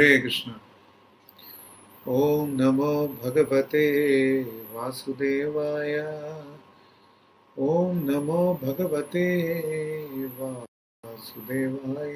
हरे कृष्ण ॐ नमो भगवते वासुदेवाय ॐ नमो भगवते वासुदेवाय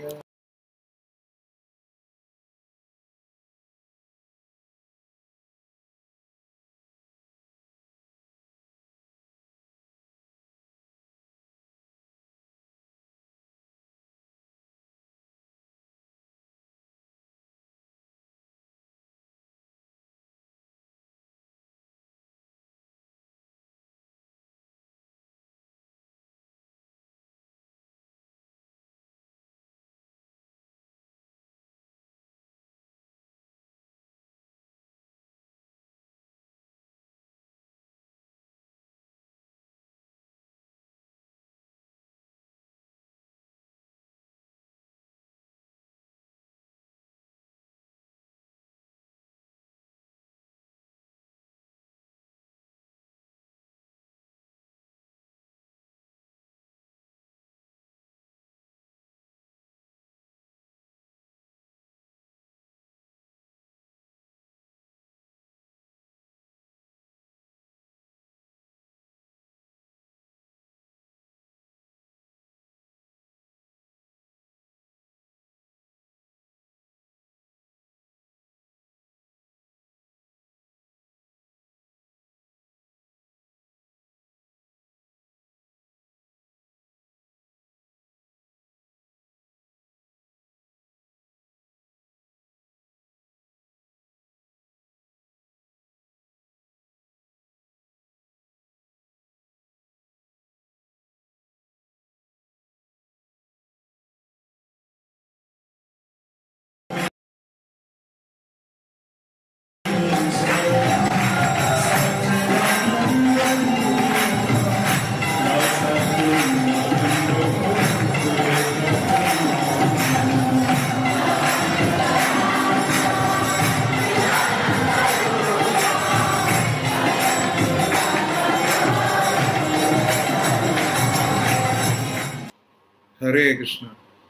हरे कृष्ण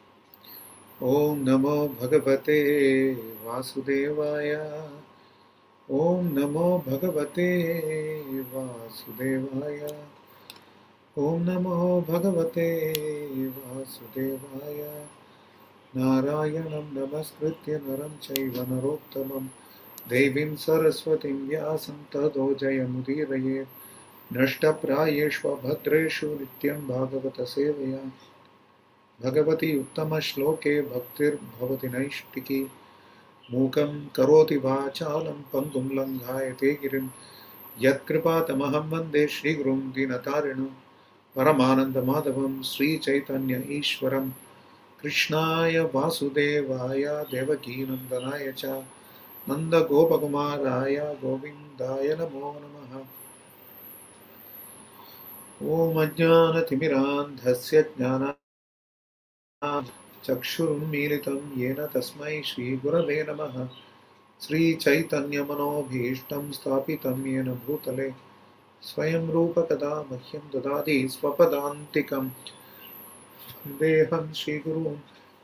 ॐ नमो भगवते वासुदेवाय ॐ नमो भगवते वासुदेवाय ॐ नमो भगवते वासुदेवाय नारायणं नमस्कृत्य नरं चैव नरोत्तमं देवीं सरस्वतीं व्यासं ततो जयमुदीरये नष्टप्रायेष्वभद्रेषु नित्यं भागवतसेवया भगवति उत्तमश्लोके भक्तिर्भवति नैष्टिकी मूकं करोति वाचालं पङ्गुं लङ्घायते गिरिं यत्कृपातमहं वन्दे श्रीगुरुं दीनतारिणं परमानन्दमाधवं श्रीचैतन्य ईश्वरं कृष्णाय वासुदेवाय देवकीनन्दनाय च नन्दगोपकुमाराय गोविन्दाय नमो नमः ॐ अज्ञानतिमिरान्धस्य ज्ञाना चक्षुरुन्मीलितं येन तस्मै श्रीगुरवे नमः श्रीचैतन्यमनोभीष्टं स्थापितं येन भूतले स्वयं रूपकदा मह्यं ददाति स्वपदान्तिकं देहं श्रीगुरुं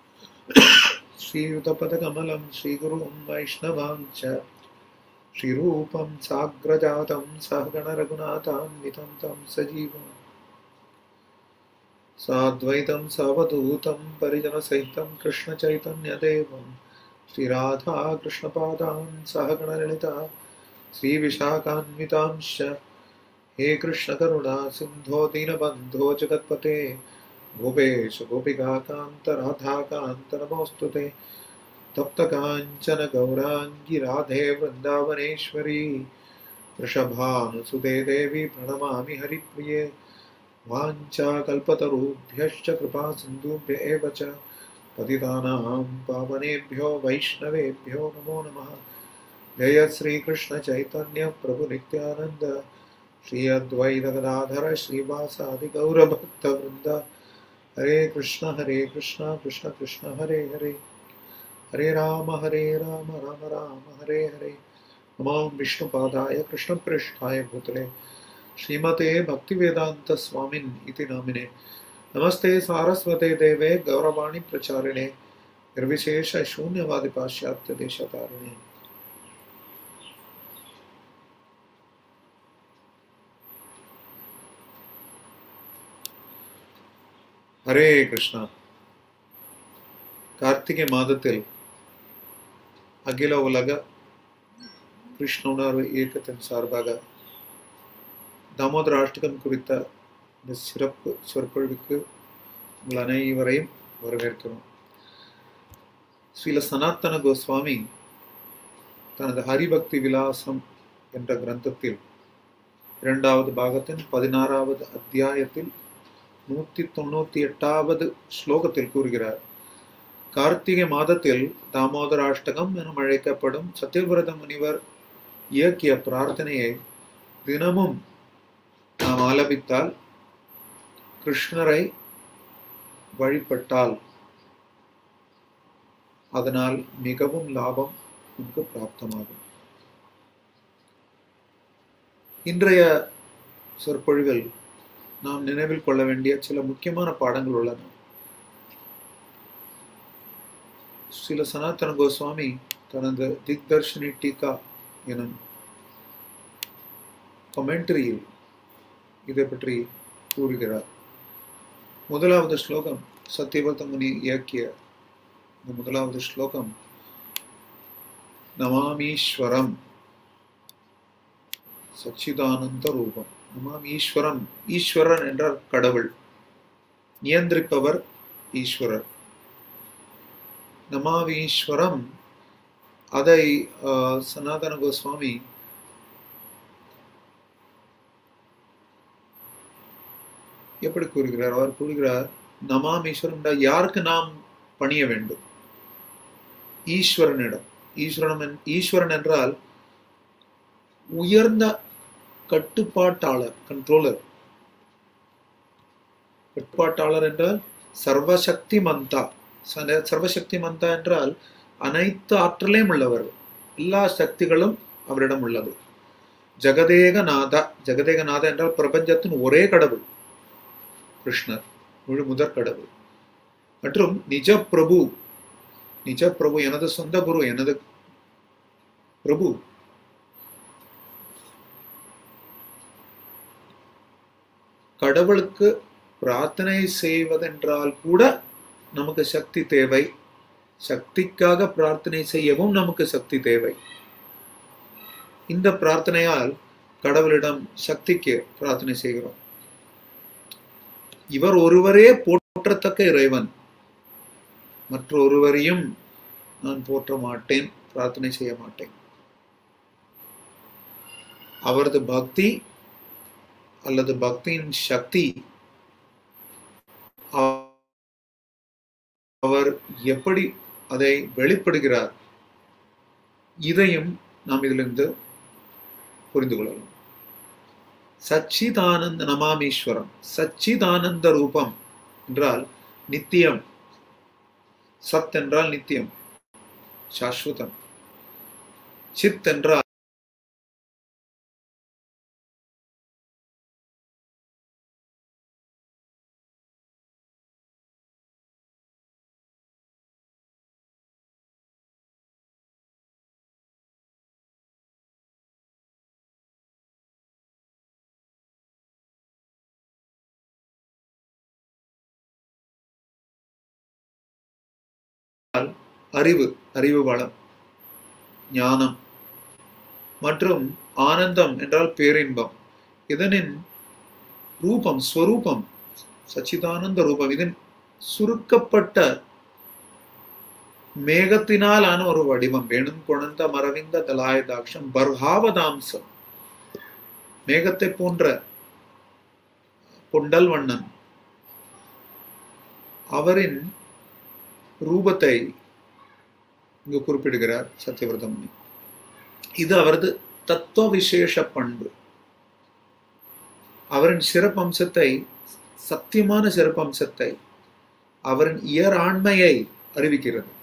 श्रीयुतपदकमलं श्रीगुरुं वैष्णवां च श्रीरूपं साग्रजातं सहगणरघुनाथान्वितं तं सजीवम् साद्वैतं सावधूतं परिजनसहितं कृष्णचैतन्यदेवं श्रीराधाकृष्णपादान् सहगणललिता श्रीविशाखान्वितांश्च हे कृष्णकरुणा सिन्धो दीनबन्धो जगत्पते गोपेश गोपिकान्त राधाकान्त नमोऽस्तु ते तप्तकाञ्चन गौराङ्गी राधे वृन्दावनेश्वरी वृषभानुसुते देवी प्रणमामि हरिप्रिये वाञ्छाकल्पतरुभ्यश्च कृपा सिन्धुभ्य एव च पतितानां पावनेभ्यो वैष्णवेभ्यो नमो नमः जय श्रीकृष्णचैतन्य प्रभुनित्यानन्द श्री अद्वैतगदाधर श्रीवासादिगौरभक्तवृन्द हरे कृष्ण हरे कृष्ण कृष्ण कृष्ण हरे हरे हरे राम हरे राम राम राम हरे हरे नमो विष्णुपादाय कृष्णपृष्ठाय भूतले श्रीमते भक्तिवेदांत स्वामिन् इति नामिने नमस्ते सारस्वते देवे गौरवाणी प्रचारिणे निर्विशेष शून्यवादी पाश्चात्य देशतारिणी ஹரே கிருஷ்ணா கார்த்திகை மாதத்தில் அகில உலக கிருஷ்ண உணர்வு இயக்கத்தின் சார்பாக தாமோதர அஷ்டகம் குறித்த இந்த சிறப்பு சொற்பொழிவுக்கு உங்கள் அனைவரையும் வரவேற்கிறோம் ஸ்ரீல சனாத்தன கோஸ்வாமி தனது ஹரிபக்தி விலாசம் என்ற கிரந்தத்தில் இரண்டாவது பாகத்தின் பதினாறாவது அத்தியாயத்தில் நூற்றி தொண்ணூற்றி எட்டாவது ஸ்லோகத்தில் கூறுகிறார் கார்த்திகை மாதத்தில் தாமோதராஷ்டகம் என அழைக்கப்படும் சத்தியவிரத முனிவர் இயக்கிய பிரார்த்தனையை தினமும் நாம் ஆலபித்தால் கிருஷ்ணரை வழிபட்டால் அதனால் மிகவும் லாபம் நமக்கு பிராப்தமாகும் இன்றைய சொற்பொழிவில் நாம் நினைவில் கொள்ள வேண்டிய சில முக்கியமான பாடங்கள் உள்ளன சில சனாதன கோஸ்வாமி தனது திக்தர்ஷினி டீகா எனும் கமெண்ட்ரியில் இதை பற்றி கூறுகிறார் முதலாவது ஸ்லோகம் சத்தியவர்த்த முனி இயக்கிய இந்த முதலாவது ஸ்லோகம் நமாமீஸ்வரம் சச்சிதானந்த ரூபம் நமாம் ஈஸ்வரம் ஈஸ்வரன் என்றால் கடவுள் நியந்திரிப்பவர் ஈஸ்வரர் நமாவீஸ்வரம் அதை சனாதன கோஸ்வாமி எப்படி கூறுகிறார் அவர் கூறுகிறார் நமாம் ஈஸ்வரன் யாருக்கு நாம் பணிய வேண்டும் ஈஸ்வரனிடம் ஈஸ்வரன் ஈஸ்வரன் என்றால் உயர்ந்த கட்டுப்பாட்டாளர் கண்ட்ரோலர் கட்டுப்பாட்டாளர் என்றால் சர்வசக்தி மந்தா சர்வசக்தி மந்தா என்றால் அனைத்து ஆற்றலையும் உள்ளவர் எல்லா சக்திகளும் அவரிடம் உள்ளது ஜெகதேக நாதா ஜெகதேக நாதா என்றால் பிரபஞ்சத்தின் ஒரே கடவுள் கிருஷ்ணர் முழு முதற் கடவுள் மற்றும் நிஜ பிரபு நிஜ பிரபு எனது சொந்த குரு எனது பிரபு கடவுளுக்கு பிரார்த்தனை செய்வதென்றால் கூட நமக்கு சக்தி தேவை சக்திக்காக பிரார்த்தனை செய்யவும் நமக்கு சக்தி தேவை இந்த பிரார்த்தனையால் கடவுளிடம் சக்திக்கு பிரார்த்தனை செய்கிறோம் இவர் ஒருவரே போற்றத்தக்க இறைவன் மற்றொருவரையும் நான் போற்ற மாட்டேன் பிரார்த்தனை செய்ய மாட்டேன் அவரது பக்தி அல்லது பக்தியின் சக்தி அவர் எப்படி அதை வெளிப்படுகிறார் இதையும் நாம் இதிலிருந்து புரிந்து கொள்ளலாம் சச்சிதானந்த நமாமீஸ்வரம் சச்சிதானந்த ரூபம் என்றால் நித்தியம் சத் என்றால் நித்தியம் சாஸ்வதம் சித் என்றால் அறிவு அறிவு வளம் ஞானம் மற்றும் ஆனந்தம் என்றால் பேரின்பம் இதனின் ரூபம் ஸ்வரூபம் சச்சிதானந்த ரூபம் இதன் சுருக்கப்பட்ட மேகத்தினால் ஆன ஒரு வடிவம் வேணும் குணந்த மரவிந்த தலாயதாட்சம் பர்ஹாவதாம்சம் மேகத்தை போன்ற கொண்டல் வண்ணன் அவரின் ரூபத்தை இங்கு குறிப்பிடுகிறார் சத்யவிரத முனி இது அவரது தத்துவ விசேஷ பண்பு அவரின் சிறப்பம்சத்தை சத்தியமான சிறப்பம்சத்தை அவரின் இயர் ஆண்மையை அறிவிக்கிறது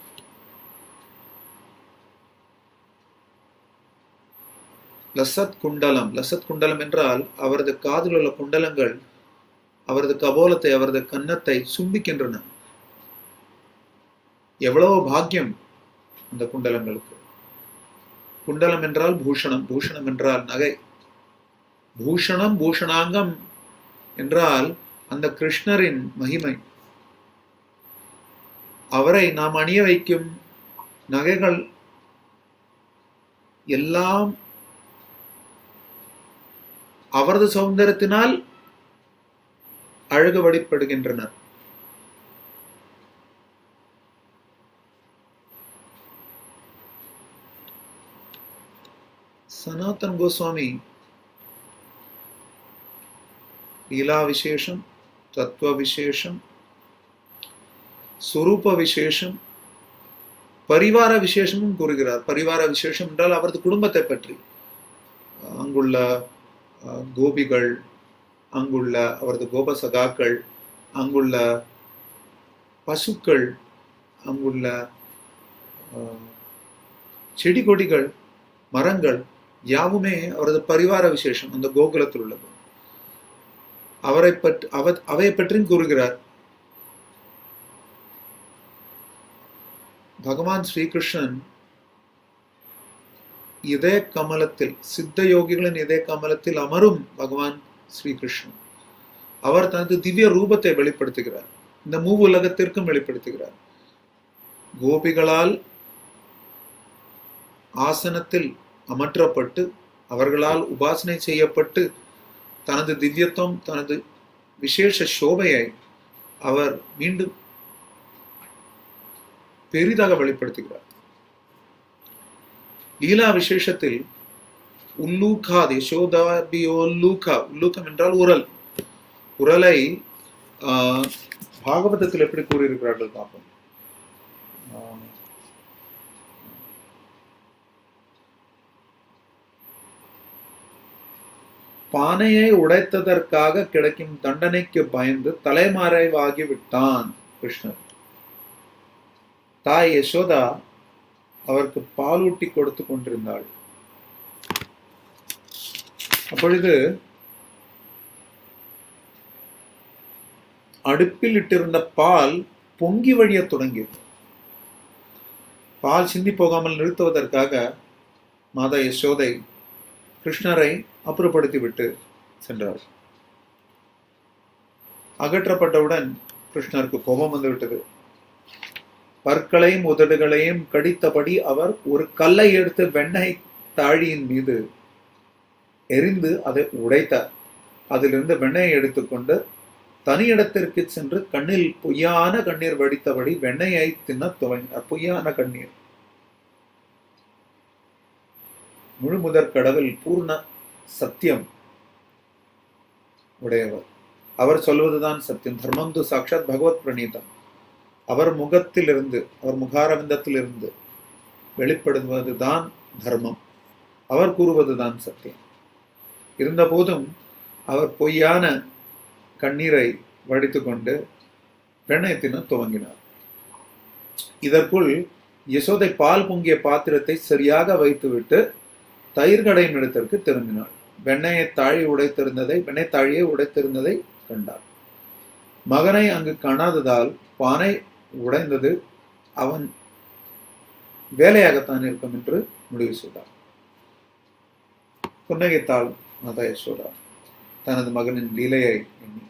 லசத் குண்டலம் லசத் குண்டலம் என்றால் அவரது காதில் உள்ள குண்டலங்கள் அவரது கபோலத்தை அவரது கன்னத்தை சும்பிக்கின்றன எவ்வளவு பாக்கியம் அந்த குண்டலங்களுக்கு குண்டலம் என்றால் பூஷணம் பூஷணம் என்றால் நகை பூஷணம் பூஷணாங்கம் என்றால் அந்த கிருஷ்ணரின் மகிமை அவரை நாம் அணிய வைக்கும் நகைகள் எல்லாம் அவரது சௌந்தரத்தினால் அழகு வழிபடுகின்றனர் சனாதன் கோஸ்வாமி லீலா விசேஷம் தத்துவ விசேஷம் சுரூப விசேஷம் பரிவார விசேஷமும் கூறுகிறார் பரிவார விசேஷம் என்றால் அவரது குடும்பத்தை பற்றி அங்குள்ள அஹ், கோபிகள் அங்குள்ள அவரது கோபசகாக்கள் அங்குள்ள பசுக்கள் அங்குள்ள அஹ், செடி கொடிகள் மரங்கள் யாவுமே அவரது பரிவார விசேஷம் அந்த கோகுலத்தில் உள்ளது அவரை பற்றி அவ அவை பற்றியும் கூறுகிறார் பகவான் ஸ்ரீகிருஷ்ணன் இதய கமலத்தில் சித்த யோகிகளின் இதய கமலத்தில் அமரும் பகவான் ஸ்ரீகிருஷ்ணன் அவர் தனது திவ்ய ரூபத்தை வெளிப்படுத்துகிறார் இந்த மூ உலகத்திற்கும் வெளிப்படுத்துகிறார் கோபிகளால் ஆசனத்தில் அமற்றப்பட்டு அவர்களால் உபாசனை செய்யப்பட்டு தனது திவ்யத்துவம் தனது விசேஷ சோபையை அவர் மீண்டும் பெரிதாக வெளிப்படுத்துகிறார் லீலா விசேஷத்தில் உல்லூகாத் யசோதாபியோல்லூகா உல்லூக்கம் என்றால் உரல் உரலை ஆஹ், பாகவதத்தில் எப்படி கூறியிருக்கிறார்கள் பார்ப்போம் ஆஹ், பானையை உடைத்ததற்காக கிடைக்கும் தண்டனைக்கு பயந்து தலைமறைவாகி விட்டான் கிருஷ்ணர் தாய் யசோதா அவருக்கு பாலூட்டி கொடுத்து கொண்டிருந்தாள் அப்பொழுது அடுப்பில் இட்டிருந்த பால் பொங்கி வழியத் தொடங்கியது பால் சிந்தி போகாமல் நிறுத்துவதற்காக மாதா யசோதை கிருஷ்ணரை அப்புறப்படுத்தி விட்டு சென்றார் அகற்றப்பட்டவுடன் கிருஷ்ணருக்கு கோபம் வந்துவிட்டது பற்களையும் உதடுகளையும் கடித்தபடி அவர் ஒரு கல்லை எடுத்து வெண்ணெய் தாழியின் மீது எரிந்து அதை உடைத்தார் அதிலிருந்து வெண்ணெயை எடுத்துக்கொண்டு தனி இடத்திற்கு சென்று கண்ணில் பொய்யான கண்ணீர் வடித்தபடி வெண்ணெயை தின்ன துவங்கினார் பொய்யான கண்ணீர் முழு முதற் கடவுள் பூர்ண சத்தியம் உடையவர் அவர் சொல்வதுதான் சத்தியம் தர்மம் து சாட்சாத் பகவத் பிரணீதம் அவர் முகத்திலிருந்து அவர் முகாரவிந்தத்திலிருந்து வெளிப்படுவதுதான் தர்மம் அவர் கூறுவதுதான் சத்தியம் இருந்தபோதும் அவர் பொய்யான கண்ணீரை வடித்துக்கொண்டு வெண்ணயத்தின துவங்கினார் இதற்குள் யசோதை பால் பொங்கிய பாத்திரத்தை சரியாக வைத்துவிட்டு தயிர் கடையும் இடத்திற்கு திரும்பினாள் வெண்ணெயை தாழி உடைத்திருந்ததை வெண்ணெய் தாழியை உடைத்திருந்ததை கண்டார் மகனை அங்கு காணாததால் பானை உடைந்தது அவன் வேலையாகத்தான் இருக்கும் என்று முடிவு செய்தார் புன்னகைத்தாள் மாதா யசோதா தனது மகனின் லீலையை எண்ணி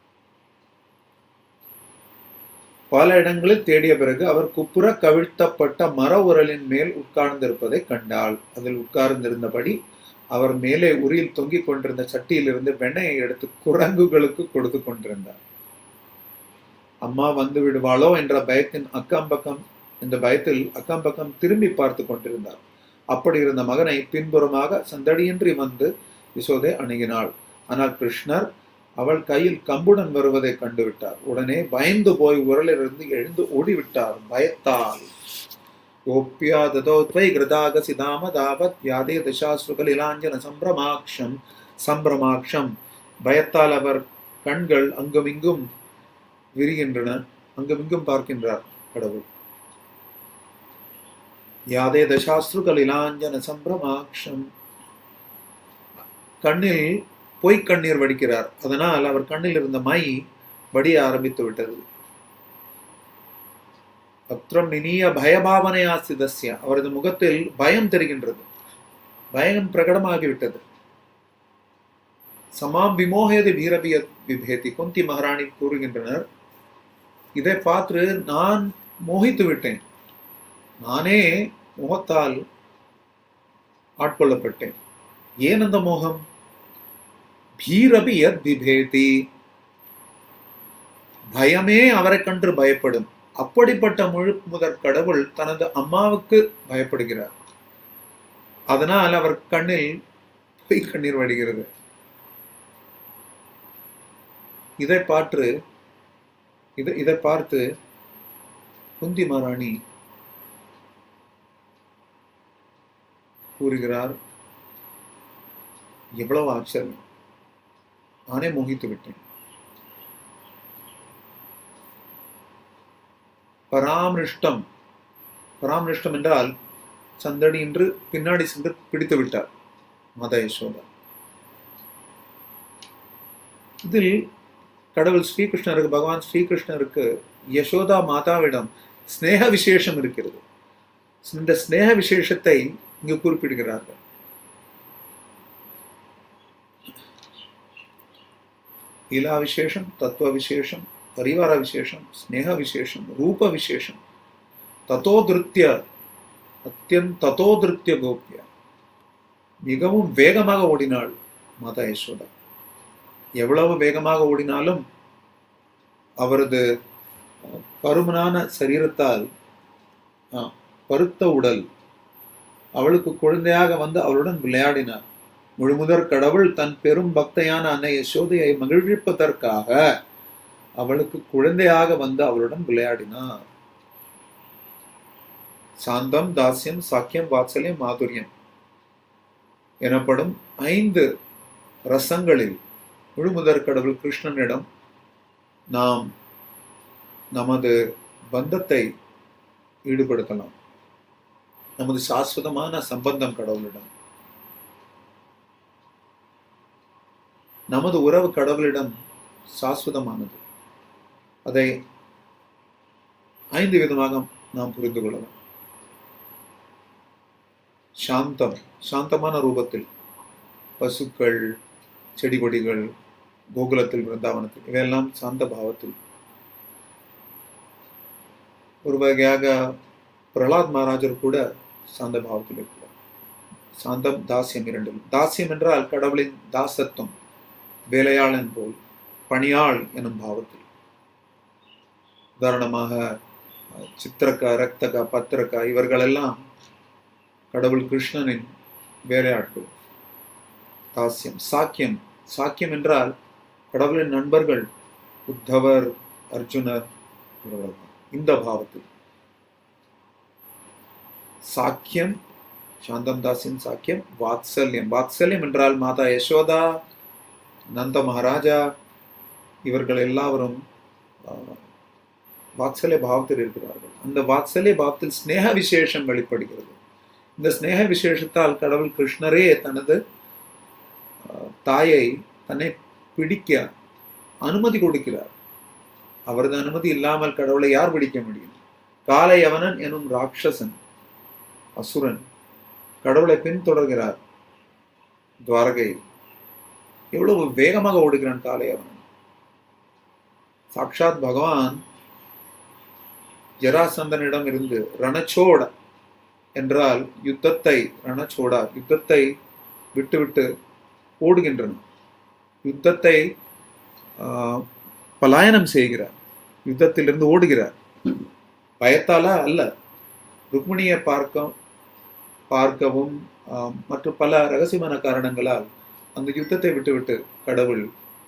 பல இடங்களில் தேடிய பிறகு அவர் குப்புற கவிழ்த்தப்பட்ட மர உரலின் மேல் உட்கார்ந்திருப்பதை கண்டாள் அதில் உட்கார்ந்திருந்தபடி அவர் மேலே உரியில் தொங்கிக் கொண்டிருந்த சட்டியிலிருந்து வெண்ணெயை எடுத்து குரங்குகளுக்கு கொடுத்து கொண்டிருந்தார் அம்மா வந்து விடுவாளோ என்ற பயத்தின் அக்கம் பக்கம் இந்த பயத்தில் அக்கம் பக்கம் திரும்பி பார்த்து கொண்டிருந்தார் அப்படி இருந்த மகனை பின்புறமாக சந்தடியின்றி வந்து யசோதை அணுகினாள் ஆனால் கிருஷ்ணர் அவள் கையில் கம்புடன் வருவதை கண்டுவிட்டார் உடனே பயந்து போய் உரலிலிருந்து எழுந்து ஓடிவிட்டார் பயத்தால் கோப்பியா ததோ துவை கிருதாக சிதாம தாவத் யாதே தசாஸ்ருகலிலாஞ்சன சம்பிரமாக்ஷம் சம்பிரமாக்ஷம் பயத்தால் அவர் கண்கள் அங்குமிங்கும் விரிகின்றன அங்குமிங்கும் பார்க்கின்றார் கடவுள் யாதே தசாஸ்ருகலிலாஞ்சன சம்பிரமாக்ஷம் கண்ணில் பொய்க் கண்ணீர் வடிக்கிறார் அதனால் அவர் கண்ணில் இருந்த மை வடிய ஆரம்பித்து விட்டது பத்திரம் நினிய பயபாவனையா சிதஸ்ய அவரது முகத்தில் பயம் தெரிகின்றது பயம் பிரகடமாகிவிட்டது சமாம் விமோகேது வீரபிய விபேதி குந்தி மகாராணி கூறுகின்றனர் இதை பார்த்து நான் மோகித்து விட்டேன் நானே முகத்தால் ஆட்கொள்ளப்பட்டேன் ஏன் அந்த மோகம் பீரபி யத் பிபேதி பயமே அவரை கண்டு பயப்படும் அப்படிப்பட்ட முழு முதற் கடவுள் தனது அம்மாவுக்கு பயப்படுகிறார் அதனால் அவர் கண்ணில் பொய் கண்ணீர் வடிகிறது இதை பார்த்து இதை இதை பார்த்து குந்தி மகாராணி கூறுகிறார் எவ்வளவு ஆச்சரியம் நானே மோகித்து விட்டேன் பராமிருஷ்டம் பராமிருஷ்டம் என்றால் சந்தடி என்று பின்னாடி சென்று பிடித்து விட்டார் மாதா யசோதா இதில் கடவுள் ஸ்ரீகிருஷ்ணருக்கு பகவான் ஸ்ரீகிருஷ்ணருக்கு யசோதா மாதாவிடம் ஸ்னேக விசேஷம் இருக்கிறது இந்த ஸ்னேக விசேஷத்தை இங்கு குறிப்பிடுகிறார்கள் லீலா விசேஷம் தத்துவ விசேஷம் பரிவார விசேஷம் ஸ்னேக விசேஷம் ரூப விசேஷம் தத்தோதிருத்திய அத்தியன் தத்தோதிருத்திய கோபிய மிகவும் வேகமாக ஓடினாள் மாதா யசோதா எவ்வளவு வேகமாக ஓடினாலும் அவரது பருமனான சரீரத்தால் பருத்த உடல் அவளுக்கு குழந்தையாக வந்து அவளுடன் விளையாடினார் முழுமுதற் கடவுள் தன் பெரும் பக்தையான அன்னை யசோதையை மகிழ்விப்பதற்காக அவளுக்கு குழந்தையாக வந்து அவளுடன் விளையாடினார் சாந்தம் தாசியம் சாக்கியம் வாத்சல்யம் மாதுரியம் எனப்படும் ஐந்து ரசங்களில் முழுமுதற் கடவுள் கிருஷ்ணனிடம் நாம் நமது பந்தத்தை ஈடுபடுத்தலாம் நமது சாஸ்வதமான சம்பந்தம் கடவுளிடம் நமது உறவு கடவுளிடம் சாஸ்வதமானது அதை ஐந்து விதமாக நாம் புரிந்து கொள்ளலாம் சாந்தம் சாந்தமான ரூபத்தில் பசுக்கள் செடி கொடிகள் கோகுலத்தில் விருந்தாவனத்தில் இவையெல்லாம் சாந்த பாவத்தில் ஒரு வகையாக பிரகலாத் மகாராஜர் கூட சாந்த பாவத்தில் இருக்கிறார் சாந்தம் தாசியம் இரண்டும் தாசியம் என்றால் கடவுளின் தாசத்துவம் வேலையாளன் போல் பணியாள் எனும் பாவத்தில் உதாரணமாக சித்திரக்கா ரக்தகா பத்திரக்கா இவர்களெல்லாம் கடவுள் கிருஷ்ணனின் வேலையாட்கள் தாசியம் சாக்கியம் சாக்கியம் என்றால் கடவுளின் நண்பர்கள் உத்தவர் அர்ஜுனர் இவர்கள் இந்த பாவத்தில் சாக்கியம் சாந்தம் தாசியம் சாக்கியம் வாத்சல்யம் வாத்சல்யம் என்றால் மாதா யசோதா நந்த மகாராஜா இவர்கள் எல்லாரும் வாத்சல்ய பாவத்தில் இருக்கிறார்கள் அந்த வாத்சல்ய பாவத்தில் ஸ்னேக விசேஷம் வெளிப்படுகிறது இந்த ஸ்னேக விசேஷத்தால் கடவுள் கிருஷ்ணரே தனது தாயை தன்னை பிடிக்க அனுமதி கொடுக்கிறார் அவரது அனுமதி இல்லாமல் கடவுளை யார் பிடிக்க முடியும் காலையவனன் எனும் ராட்சசன் அசுரன் கடவுளை பின்தொடர்கிறார் துவாரகை எவ்வளவு வேகமாக ஓடுகிறான் காலையவனன் சாக்ஷாத் பகவான் ஜராசந்தனிடம் இருந்து ரணச்சோட என்றால் யுத்தத்தை ரணச்சோடா யுத்தத்தை விட்டுவிட்டு ஓடுகின்றன யுத்தத்தை பலாயனம் செய்கிறார் யுத்தத்திலிருந்து ஓடுகிறார் பயத்தால அல்ல ருக்மிணியை பார்க்க பார்க்கவும் மற்றும் பல ரகசியமான காரணங்களால் அந்த யுத்தத்தை விட்டுவிட்டு கடவுள்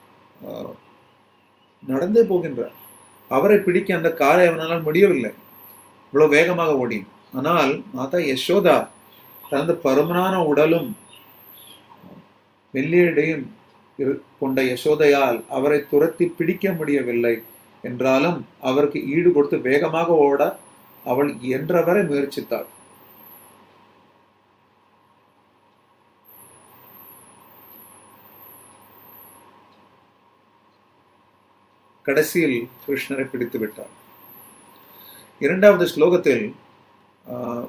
நடந்தே போகின்றார் அவரை பிடிக்க அந்த காரை அவனால் முடியவில்லை இவ்வளவு வேகமாக ஓடி ஆனால் மாதா யசோதா தனது பருமனான உடலும் மெல்லியடையும் கொண்ட யசோதையால் அவரை துரத்தி பிடிக்க முடியவில்லை என்றாலும் அவருக்கு ஈடு கொடுத்து வேகமாக ஓட அவள் என்றவரை முயற்சித்தாள் கடைசியில் கிருஷ்ணரை பிடித்து விட்டார் இரண்டாவது ஸ்லோகத்தில் ஆஹ்,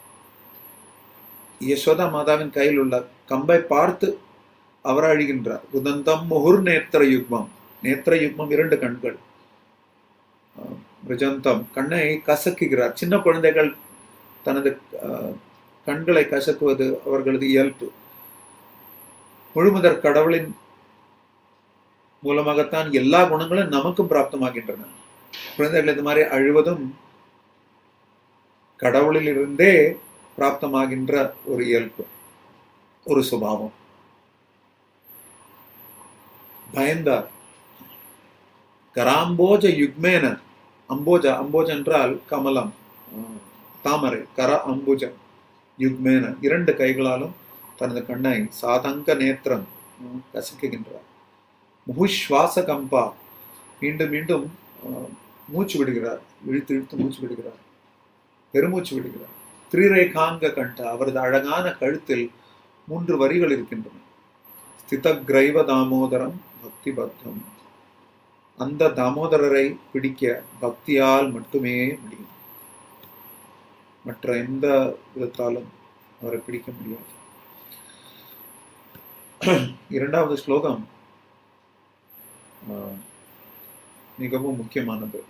யசோதா மாதாவின் கையில் உள்ள கம்பை பார்த்து அவர் அழுகின்றார் உதந்தம் முகுர் நேத்திர யுக்மம் நேத்திர யுக்மம் இரண்டு கண்கள் ஆஹ், மிருஜந்தம் கண்ணை கசக்குகிறார் சின்ன குழந்தைகள் தனது ஆஹ், கண்களை கசக்குவது அவர்களது இயல்பு முழுமுதற் கடவுளின் மூலமாகத்தான் எல்லா குணங்களும் நமக்கும் பிராப்தமாகின்றன குழந்தைகள் இது மாதிரி அழுவதும் கடவுளில் இருந்தே பிராப்தமாகின்ற ஒரு இயல்பு ஒரு சுபாவம் பயந்தார் கராம்போஜ யுக்மேன அம்போஜ அம்போஜ என்றால் கமலம் ஆஹ், தாமரை கர அம்புஜ யுக்மேன இரண்டு கைகளாலும் தனது கண்ணை சாதங்க நேத்திரம் ஆஹ், கசக்குகின்றார் முகுஸ்வாச கம்பா மீண்டும் மீண்டும் ஆஹ், மூச்சு விடுகிறார் இழுத்து இழுத்து மூச்சு விடுகிறார் பெருமூச்சு விடுகிறார் திரிரேகாங்க கண்ட அவரது அழகான கழுத்தில் மூன்று வரிகள் இருக்கின்றன ஸ்திதக்ரைவ தாமோதரம் பக்தி பக்தம் அந்த தாமோதரரை பிடிக்க பக்தியால் மட்டுமே முடியும் மற்ற எந்த விதத்தாலும் அவரை பிடிக்க முடியாது இரண்டாவது ஸ்லோகம் ஆஹ், மிகவும் முக்கியமானது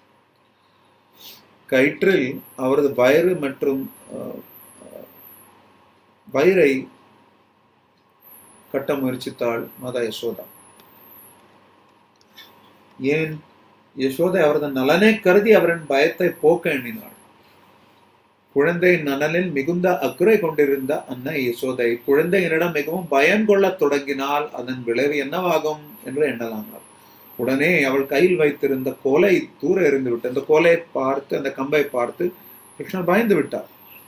கயிற்றில் அவரது வயிறு மற்றும் ஆஹ், ஆஹ், வயிறை கட்ட முயற்சித்தாள் மாதா யசோதா ஏன் யசோதை அவரது நலனை கருதி அவரின் பயத்தை போக்க எண்ணினாள் குழந்தையின் நலனில் மிகுந்த அக்கறை கொண்டிருந்த அன்னை யசோதை குழந்தையினிடம் மிகவும் பயம் கொள்ளத் தொடங்கினால் அதன் விளைவு என்னவாகும் என்று எண்ணலானாள் உடனே அவள் கையில் வைத்திருந்த கோலை தூர எறிந்து விட்டு அந்த கோலை பார்த்து அந்த கம்பை பார்த்து கிருஷ்ணர் பயந்து விட்டார்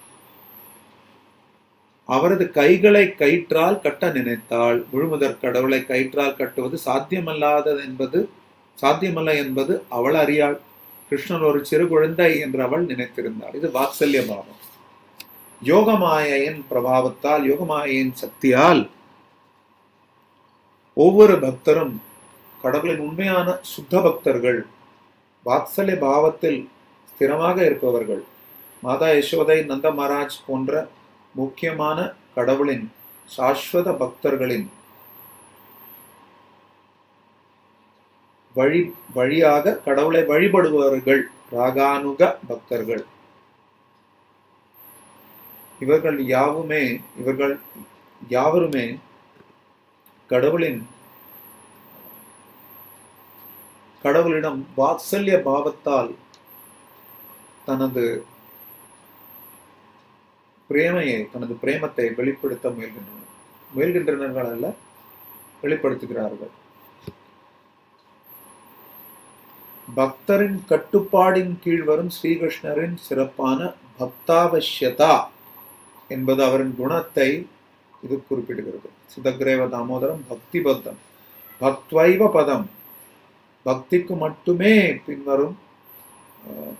அவரது கைகளை கயிற்றால் கட்ட நினைத்தாள் முழுமுதற் கடவுளை கயிற்றால் கட்டுவது சாத்தியமல்லாதது என்பது சாத்தியமல்ல என்பது அவள் அறியாள் கிருஷ்ணன் ஒரு சிறு குழந்தை என்று அவள் நினைத்திருந்தாள் இது வாத்சல்ய பாவம் யோகமாயையின் பிரபாவத்தால் யோகமாயையின் சக்தியால் ஒவ்வொரு பக்தரும் கடவுளின் உண்மையான சுத்த பக்தர்கள் வாத்சல்ய பாவத்தில் ஸ்திரமாக இருப்பவர்கள் மாதா யசோதை நந்த மகாராஜ் போன்ற முக்கியமான கடவுளின் சாஸ்வத பக்தர்களின் வழி வழியாக கடவுளை வழிபடுபவர்கள் ராகானுக பக்தர்கள் இவர்கள் யாவுமே இவர்கள் யாவருமே கடவுளின் கடவுளிடம் வாத்சல்ய பாவத்தால் தனது பிரேமையை தனது பிரேமத்தை வெளிப்படுத்த முயல்கின்றனர் முயல்கின்றனர்கள் அல்ல வெளிப்படுத்துகிறார்கள் பக்தரின் கட்டுப்பாடின் கீழ் வரும் ஸ்ரீகிருஷ்ணரின் சிறப்பான பக்தாவசியதா என்பது அவரின் குணத்தை இது குறிப்பிடுகிறது சிதக்ரேவ தாமோதரம் பக்தி பக்தம் பக்த்வைவ பதம் பக்திக்கு மட்டுமே பின்வரும் அஹ்,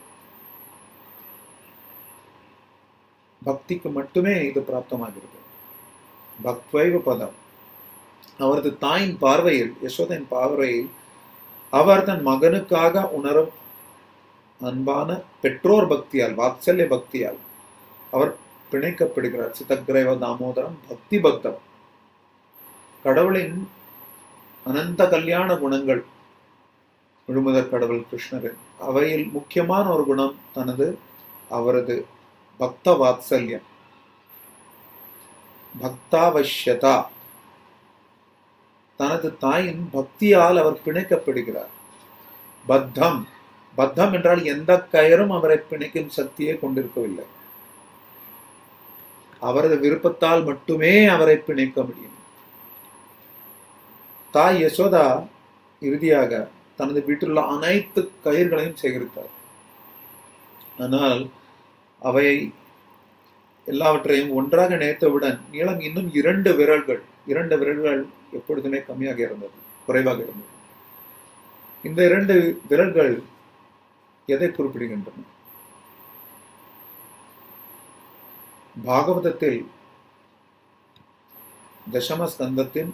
பக்திக்கு மட்டுமே இது பிராப்தமாகிறது பக்த்வைவ பதம் அவரது தாயின் பார்வையில் யசோதையின் பார்வையில் அவர் தன் மகனுக்காக உணரும் அன்பான பெற்றோர் பக்தியால் வாத்சல்ய பக்தியால் அவர் பிணைக்கப்படுகிறார் சிதக்ரேவ தாமோதரம் பக்தி பக்தம் கடவுளின் அனந்த கல்யாண குணங்கள் முழுமுதற் கடவுள் கிருஷ்ணரின் அவையில் முக்கியமான ஒரு குணம் தனது அவரது பக்த வாத்சல்யம் பக்தாவசியதா தனது தாயின் பக்தியால் அவர் பிணைக்கப்படுகிறார் பத்தம் பத்தம் என்றால் எந்த கயரும் அவரை பிணைக்கும் சக்தியை கொண்டிருக்கவில்லை அவரது விருப்பத்தால் மட்டுமே அவரை பிணைக்க முடியும் தாய் யசோதா இறுதியாக தனது வீட்டிலுள்ள அனைத்து கயிர்களையும் சேகரித்தார் ஆனால் அவை எல்லாவற்றையும் ஒன்றாக இணைத்தவுடன் நீளம் இன்னும் இரண்டு விரல்கள் இரண்டு விரல்கள் எப்பொழுதுமே கம்மியாக இருந்தது குறைவாக இருந்தது இந்த இரண்டு விரல்கள் எதை குறிப்பிடுகின்றன பாகவதத்தில் தசம ஸ்கந்தத்தின்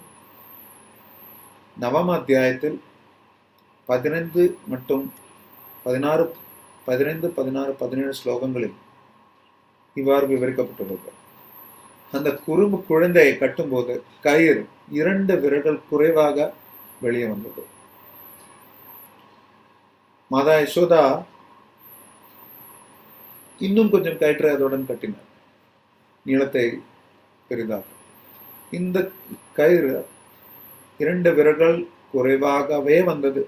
நவம அத்தியாயத்தில் பதினைந்து மற்றும் பதினாறு பதினைந்து பதினாறு பதினேழு ஸ்லோகங்களில் இவ்வாறு விவரிக்கப்பட்டுள்ளது அந்த குறும்பு குழந்தையை கட்டும்போது கயிறு இரண்டு விரல்கள் குறைவாக வெளியே வந்தது மாதா யசோதா இன்னும் கொஞ்சம் கயிற்றை அதனுடன் கட்டினார் நீளத்தை பெரிதாக இந்த கயிறு இரண்டு விரல்கள் குறைவாகவே வந்தது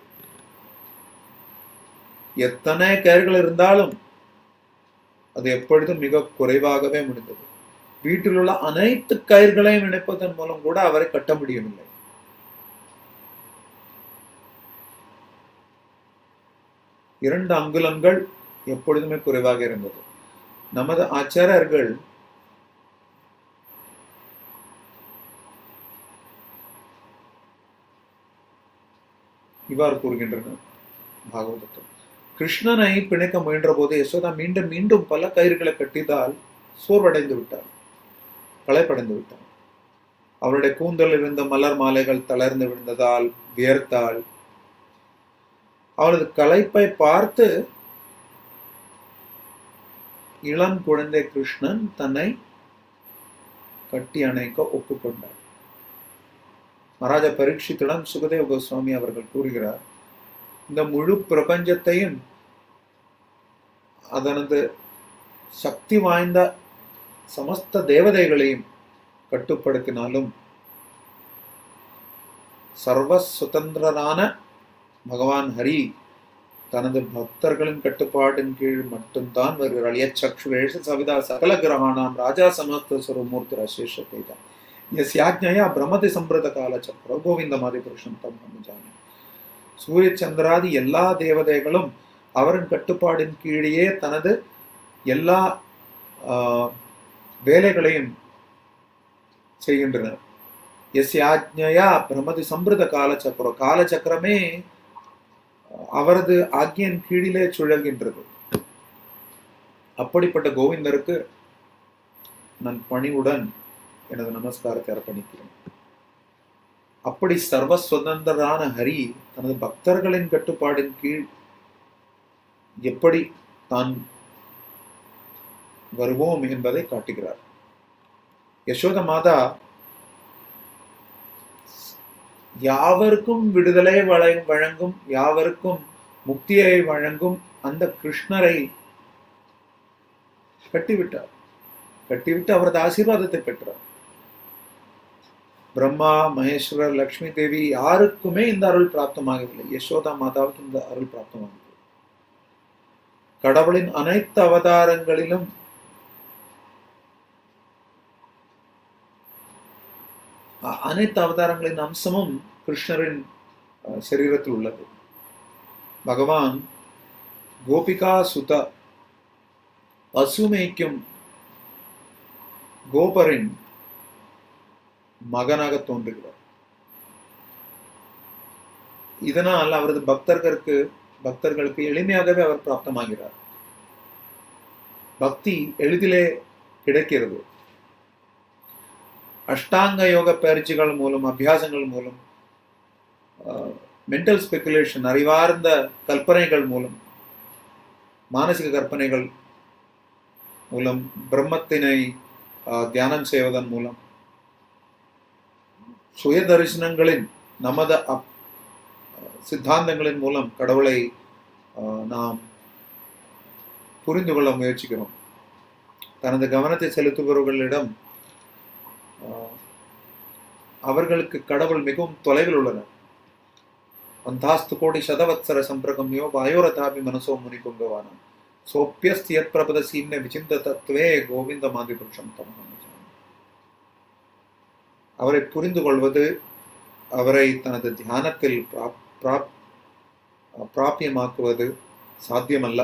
எத்தனை கயிறுகள் இருந்தாலும் அது எப்பொழுதும் மிக குறைவாகவே முடிந்தது வீட்டில் உள்ள அனைத்து கயிர்களையும் இணைப்பதன் மூலம் கூட அவரை கட்ட முடியவில்லை இரண்டு அங்குலங்கள் எப்பொழுதுமே குறைவாக இருந்தது நமது ஆச்சாரியர்கள் இவ்வாறு கூறுகின்றனர் பாகவதத்தில் கிருஷ்ணனை பிணைக்க முயன்ற போது யசோதா மீண்டும் மீண்டும் பல கயிறுகளை கட்டியதால் சோர்வடைந்து விட்டார் களைப்படைந்து விட்டார் அவருடைய கூந்தல் இருந்த மலர் மாலைகள் தளர்ந்து விழுந்ததால் வியர்த்தால் அவளது களைப்பை பார்த்து இளம் குழந்தை கிருஷ்ணன் தன்னை கட்டி அணைக்க ஒப்புக்கொண்டார் மகாராஜா பரீட்சித்திடம் சுகதேவ கோஸ்வாமி அவர்கள் கூறுகிறார் இந்த முழு பிரபஞ்சத்தையும் அதனது சக்தி வாய்ந்த சமஸ்த தேவதைகளையும் கட்டுப்படுத்தினாலும் சர்வ சுதந்திரரான பகவான் ஹரி தனது பக்தர்களின் கட்டுப்பாட்டின் கீழ் மட்டும்தான் வருகிறாள் யச்சக்ஷுவேஷ சவிதா சகல கிரகாணாம் ராஜா சமஸ்த சுரமூர்த்தி அசேஷத்தை தான் यस्याज्ञया பிரமதி சம்பிரத கால சக்கர கோவிந்தமாதி புருஷன் தம் அனுஜாமி சூரிய சந்திராதி எல்லா தேவதைகளும் அவரின் கட்டுப்பாடின் கீழேயே தனது எல்லா வேலைகளையும் செய்கின்றனர் எஸ்யாஜ்ஞயா பிரமதி சம்பிரத காலச்சக்கரம் காலச்சக்கரமே அவரது ஆக்ஞியின் கீழிலே சுழல்கின்றது அப்படிப்பட்ட கோவிந்தருக்கு நான் பணிவுடன் எனது நமஸ்காரத்தை அர்ப்பணிக்கிறேன் அப்படி சர்வ சுதந்திரான ஹரி தனது பக்தர்களின் கட்டுப்பாடின் கீழ் எப்படி தான் வருவோம் என்பதை காட்டுகிறார் யசோத மாதா யாவருக்கும் விடுதலை வழங்கும் யாவருக்கும் முக்தியை வழங்கும் அந்த கிருஷ்ணரை கட்டிவிட்டார் கட்டிவிட்டு அவரது ஆசீர்வாதத்தை பெற்றார் பிரம்மா மகேஸ்வரர் லக்ஷ்மி தேவி யாருக்குமே இந்த அருள் பிராப்தமாகவில்லை யசோதா மாதாவுக்கு இந்த அருள் பிராப்தமாகவில்லை கடவுளின் அனைத்து அவதாரங்களிலும் அனைத்து அவதாரங்களின் அம்சமும் கிருஷ்ணரின் சரீரத்தில் உள்ளது பகவான் கோபிகா சுத பசுமைக்கும் கோபரின் மகனாக தோன்றுகிறார் இதனால் அவரது பக்தர்களுக்கு பக்தர்களுக்கு எளிமையாகவே அவர் பிராப்தமாகிறார் பக்தி எளிதிலே கிடைக்கிறது அஷ்டாங்க யோக பயிற்சிகள் மூலம் அபியாசங்கள் மூலம் மென்டல் ஸ்பெகுலேஷன் அறிவார்ந்த கற்பனைகள் மூலம் மானசிக கற்பனைகள் மூலம் பிரம்மத்தினை தியானம் செய்வதன் மூலம் சுய தரிசனங்களின் நமது சித்தாந்தங்களின் மூலம் கடவுளை நாம் புரிந்து கொள்ள முயற்சிக்கிறோம் தனது கவனத்தை செலுத்துபவர்களிடம் அவர்களுக்கு கடவுள் மிகவும் தொலைவில் உள்ளனர் அந்தாஸ்து கோடி சதவத்சர சம்பிரகம்யோ வாயோரதாபி மனசோ முனி குங்கவானம் சோப்பியஸ்தியத் பிரபத சீன்ன விசிந்த தத்துவே கோவிந்த மாதி புருஷம் தமகம் அவரை புரிந்து கொள்வது அவரை தனது தியானத்தில் பிராபியமாக்குவது சாத்தியமல்ல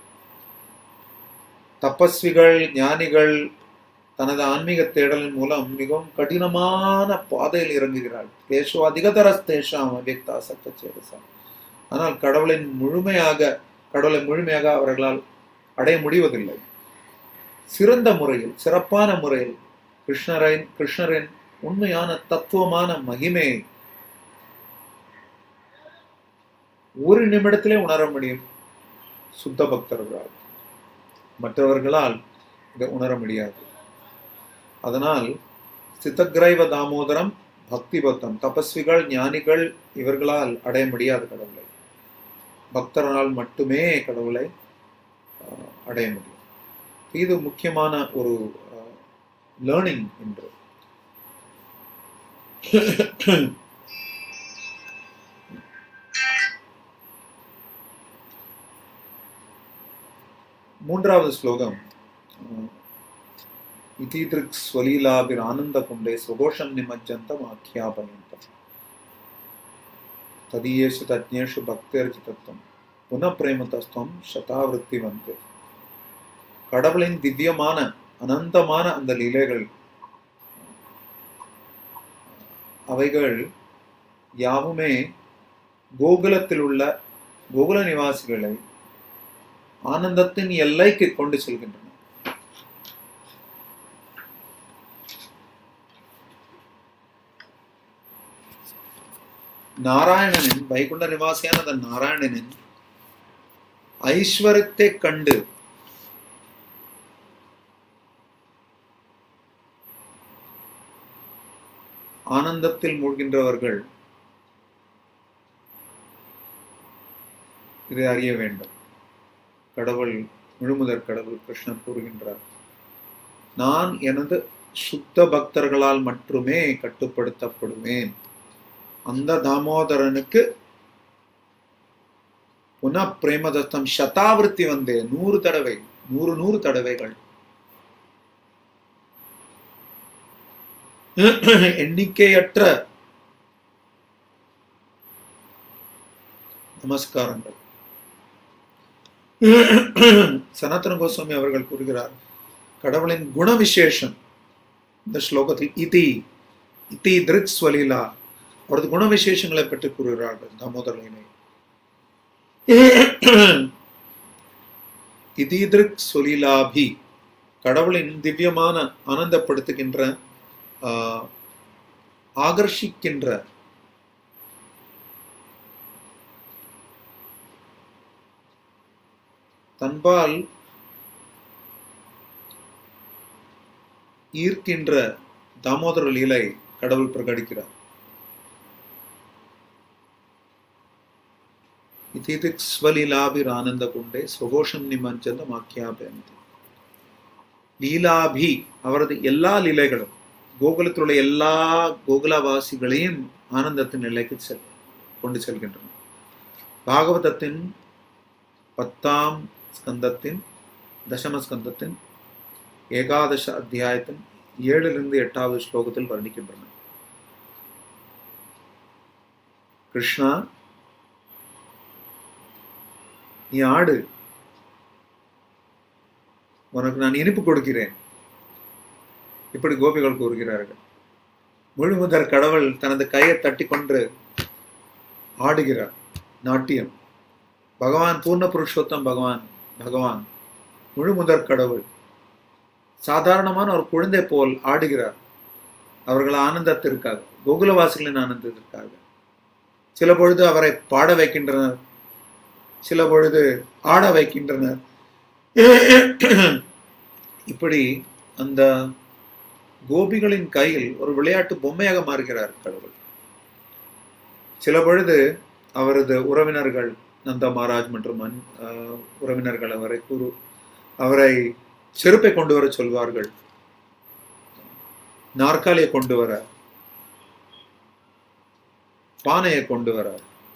தபஸ்விகள் ஞானிகள் தனது ஆன்மீக தேடலின் மூலம் மிகவும் கடினமான பாதையில் இறங்குகிறாள் தேசோ அதிகதர தேஷாம் அவ்யக்தா சத்தச்சேதசா ஆனால் கடவுளின் முழுமையாக கடவுளை முழுமையாக அவர்களால் அடைய முடிவதில்லை சிறந்த முறையில் சிறப்பான முறையில் கிருஷ்ணரின் கிருஷ்ணரின் உண்மையான தத்துவமான மகிமை ஒரு நிமிடத்திலே உணர முடியும் சுத்த பக்தர்களால் மற்றவர்களால் இதை உணர முடியாது அதனால் சித்தக்கிரைவ தாமோதரம் பக்தி பக்தம் தபஸ்விகள் ஞானிகள் இவர்களால் அடைய முடியாது கடவுளை பக்தர்களால் மட்டுமே கடவுளை அஹ், அடைய முடியும் இது முக்கியமான ஒரு லேர்னிங் என்று மூன்றாவது ஸ்லோகம் இதிதிருக் ஸ்வலீலாபிர் ஆனந்த குண்டே சுகோஷம் நிமஜ்ஜந்தம் ஆக்கியாபயந்தம் ததீயேஷு தஜ்ஞேஷு பக்தர்ஜிதத்துவம் புனப்பிரேமதஸ்துவம் சதாவிருத்தி வந்து கடவுளின் திவ்யமான அனந்தமான அந்த லீலைகள் அவைகள் யாவுமே கோகுலத்தில் உள்ள கோகுல நிவாசிகளை ஆனந்தத்தின் எல்லைக்கு கொண்டு செல்கின்றன நாராயணனின் வைகுண்ட நிவாசியான அந்த நாராயணனின் ஐஸ்வரத்தை கண்டு ஆனந்தத்தில் மூழ்கின்றவர்கள் இதை அறிய வேண்டும் கடவுள் முழுமுதற் கடவுள் கிருஷ்ணர் கூறுகின்றார் நான் எனது சுத்த பக்தர்களால் மட்டுமே கட்டுப்படுத்தப்படுவேன் அந்த தாமோதரனுக்கு புன பிரேமதத்தம் சதாவிருத்தி வந்தே நூறு தடவை நூறு நூறு தடவைகள் எண்ணிக்கையற்ற நமஸ்காரங்கள் சனாதன கோஸ்வாமி அவர்கள் கூறுகிறார் கடவுளின் குண விசேஷம் இந்த ஸ்லோகத்தில் இதி இதி திருக் ஸ்வலீலா அவரது குண விசேஷங்களை பற்றி கூறுகிறார்கள் தாமோதரனை இதீதிருக் சொலிலாபி கடவுளின் திவ்யமான ஆனந்தப்படுத்துகின்ற ஆஹ், ஆகர்ஷிக்கின்ற தன்பால் ஈர்க்கின்ற தாமோதர லீலை கடவுள் பிரகடிக்கிறார் இதிதிக் ஸ்வலீலாபிர் ஆனந்த குண்டே சுகோஷம் நிமஞ்சந்த மாக்கியாபயந்தி லீலாபி அவரது எல்லா லீலைகளும் கோகுலத்தில் உள்ள எல்லா கோகுலவாசிகளையும் ஆனந்தத்தின் நிலைக்கு செல் கொண்டு செல்கின்றன பாகவதத்தின் பத்தாம் ஸ்கந்தத்தின் தசம ஸ்கந்தத்தின் ஏகாதச அத்தியாயத்தின் ஏழிலிருந்து எட்டாவது ஸ்லோகத்தில் வர்ணிக்கின்றன கிருஷ்ணா நீ ஆடு உனக்கு நான் இனிப்பு கொடுக்கிறேன் இப்படி கோபிகள் கூறுகிறார்கள் முழுமுதற் கடவுள் தனது கையை தட்டி கொண்டு ஆடுகிறார் நாட்டியம் பகவான் பூர்ண புருஷோத்தம் பகவான் பகவான் முழுமுதற் கடவுள் சாதாரணமான ஒரு குழந்தை போல் ஆடுகிறார் அவர்கள் ஆனந்தத்திற்காக கோகுலவாசிகளின் ஆனந்தத்திற்காக சில பொழுது அவரை பாட வைக்கின்றனர் சில பொழுது ஆட வைக்கின்றனர் இப்படி அந்த கோபிகளின் கையில் ஒரு விளையாட்டு பொம்மையாக மாறுகிறார் கடவுள் சில பொழுது அவரது உறவினர்கள் நந்தா மகாராஜ் மற்றும் மன் ஆஹ், உறவினர்கள் அவரை கூறு அவரை செருப்பை கொண்டு வர சொல்வார்கள் நாற்காலியை கொண்டு வர பானையை கொண்டு வர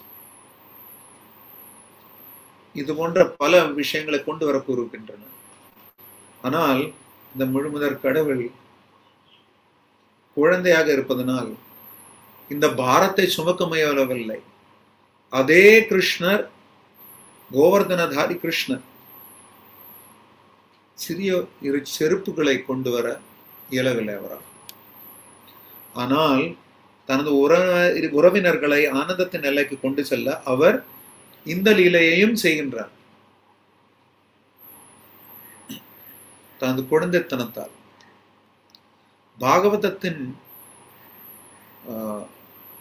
இது போன்ற பல விஷயங்களை கொண்டு வர கூறுகின்றன ஆனால் இந்த முழுமுதற் கடவுள் குழந்தையாக இருப்பதனால் இந்த பாரத்தை சுமக்க முயலவில்லை அதே கிருஷ்ணர் கோவர்தனதாரி கிருஷ்ணர் சிறிய இரு செருப்புகளை கொண்டு வர இயலவில்லை அவரால் ஆனால் தனது உற உறவினர்களை ஆனந்தத்தின் எல்லைக்கு கொண்டு செல்ல அவர் இந்த லீலையையும் செய்கின்றார் தனது குழந்தைத்தனத்தால் பாகவதத்தின் ஆஹ்,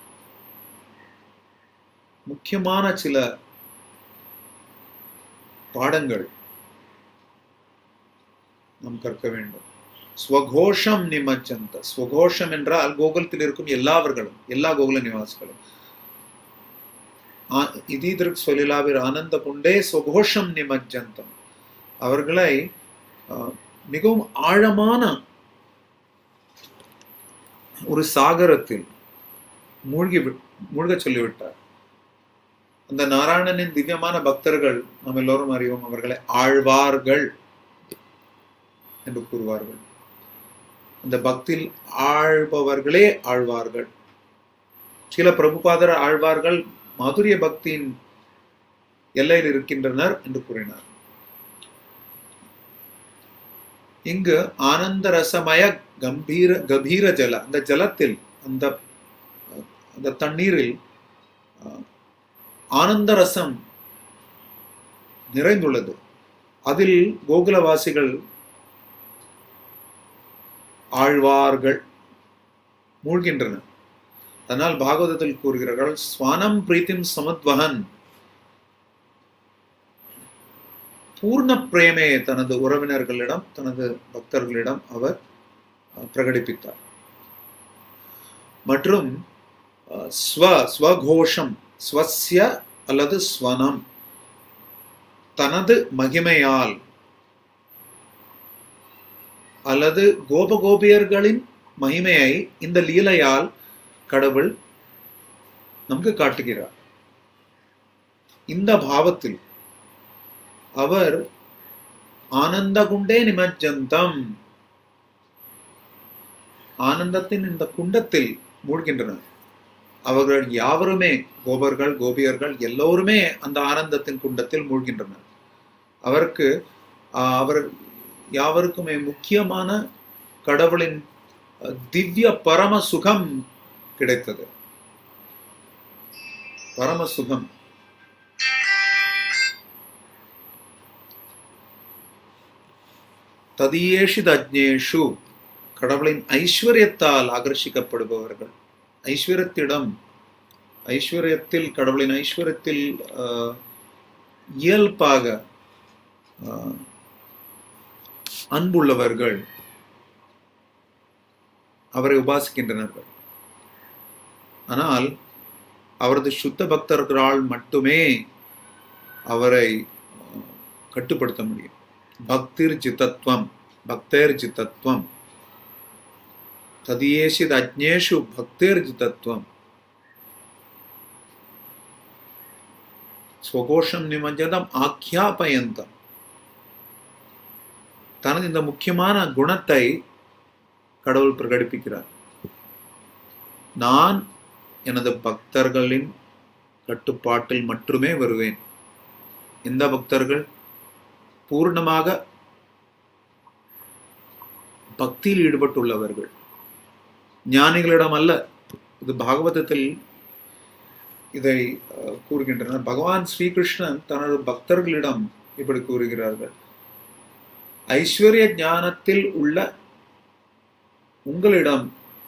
முக்கியமான சில பாடங்கள் நாம் கற்க வேண்டும் ஸ்வகோஷம் நிமஜந்த ஸ்வகோஷம் என்றால் கோகுலத்தில் இருக்கும் எல்லாவர்களும் எல்லா கோகுல நிவாசிகளும் இதீதற்கு சொல்லிலாவிர் ஆனந்த புண்டே ஸ்வகோஷம் நிமஜந்தம் அவர்களை மிகவும் ஆழமான ஒரு சாகரத்தில் மூழ்கி மூழ்க சொல்லிவிட்டார் அந்த நாராயணனின் திவ்யமான பக்தர்கள் நாம் எல்லோரும் அறிவோம் அவர்களை ஆழ்வார்கள் என்று கூறுவார்கள் அந்த பக்தியில் ஆழ்பவர்களே ஆழ்வார்கள் சில பிரபுபாதர் ஆழ்வார்கள் மாதுரிய பக்தியின் எல்லையில் இருக்கின்றனர் என்று கூறினார் இங்கு ஆனந்த ரசமய கம்பீர கபீர ஜல அந்த ஜலத்தில் அந்த அந்த தண்ணீரில் ஆனந்த ரசம் நிறைந்துள்ளது அதில் கோகுலவாசிகள் ஆழ்வார்கள் மூழ்கின்றனர் அதனால் பாகவதத்தில் கூறுகிறார்கள் ஸ்வானம் பிரீத்திம் சமத்வகன் பூர்ண பிரேமே தனது உறவினர்களிடம் தனது பக்தர்களிடம் அவர் பிரகடிப்பித்தார் மற்றும் ஸ்வ ஸ்வகோஷம் ஸ்வசிய அல்லது ஸ்வனம் தனது மகிமையால் அல்லது கோபகோபியர்களின் மகிமையை இந்த லீலையால் கடவுள் நமக்கு காட்டுகிறார் இந்த பாவத்தில் அவர் ஆனந்த குண்டே நிமஜந்தம் ஆனந்தத்தின் இந்த குண்டத்தில் மூழ்கின்றனர் அவர்கள் யாவருமே கோபர்கள் கோபியர்கள் எல்லோருமே அந்த ஆனந்தத்தின் குண்டத்தில் மூழ்கின்றனர் அவருக்கு அவர் யாவருக்குமே முக்கியமான கடவுளின் திவ்ய பரம சுகம் கிடைத்தது பரம சுகம் ததியேஷு தஜ்ஞேஷு கடவுளின் ஐஸ்வர்யத்தால் ஆகர்ஷிக்கப்படுபவர்கள் ஐஸ்வர்யத்திடம் ஐஸ்வர்யத்தில் கடவுளின் ஐஸ்வர்யத்தில் இயல்பாக அன்புள்ளவர்கள் அவரை உபாசிக்கின்றனர்கள் ஆனால் அவரது சுத்த பக்தர்களால் மட்டுமே அவரை கட்டுப்படுத்த முடியும் பக்திர் ஜிதத்வம் பக்தேர் ஜிதத்வம் ததியேஷித் அஜ்ஞேஷு பக்தேர் ஜிதத்வம் ஸ்வகோஷம் நிமஞ்சதம் ஆக்கியாபயந்தம் தனது இந்த முக்கியமான குணத்தை கடவுள் பிரகடிப்பிக்கிறார் நான் எனது பக்தர்களின் கட்டுப்பாட்டில் மட்டுமே வருவேன் எந்த பக்தர்கள் பூர்ணமாக பக்தியில் ஈடுபட்டுள்ளவர்கள் ஞானிகளிடம் அல்ல இது பாகவதத்தில் இதை கூறுகின்றனர் பகவான் ஸ்ரீகிருஷ்ணன் தனது பக்தர்களிடம் இப்படி கூறுகிறார்கள் ஐஸ்வர்ய ஞானத்தில் உள்ள உங்களிடம்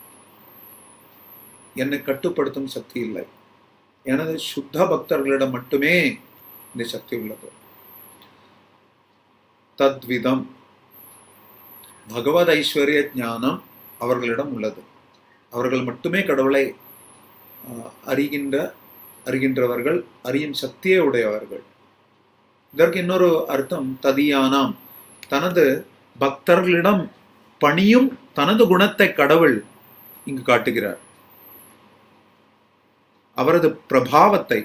என்னை கட்டுப்படுத்தும் சக்தி இல்லை எனது சுத்த பக்தர்களிடம் மட்டுமே இந்த சக்தி உள்ளது தத்விதம் பகவத் ஐஸ்வர்ய ஞானம் அவர்களிடம் உள்ளது அவர்கள் மட்டுமே கடவுளை அறிகின்ற அறிகின்றவர்கள் அறியும் சக்தியே உடையவர்கள் இதற்கு இன்னொரு அர்த்தம் ததியானாம் தனது பக்தர்களிடம் பணியும் தனது குணத்தை கடவுள் இங்கு காட்டுகிறார் அவரது பிரபாவத்தை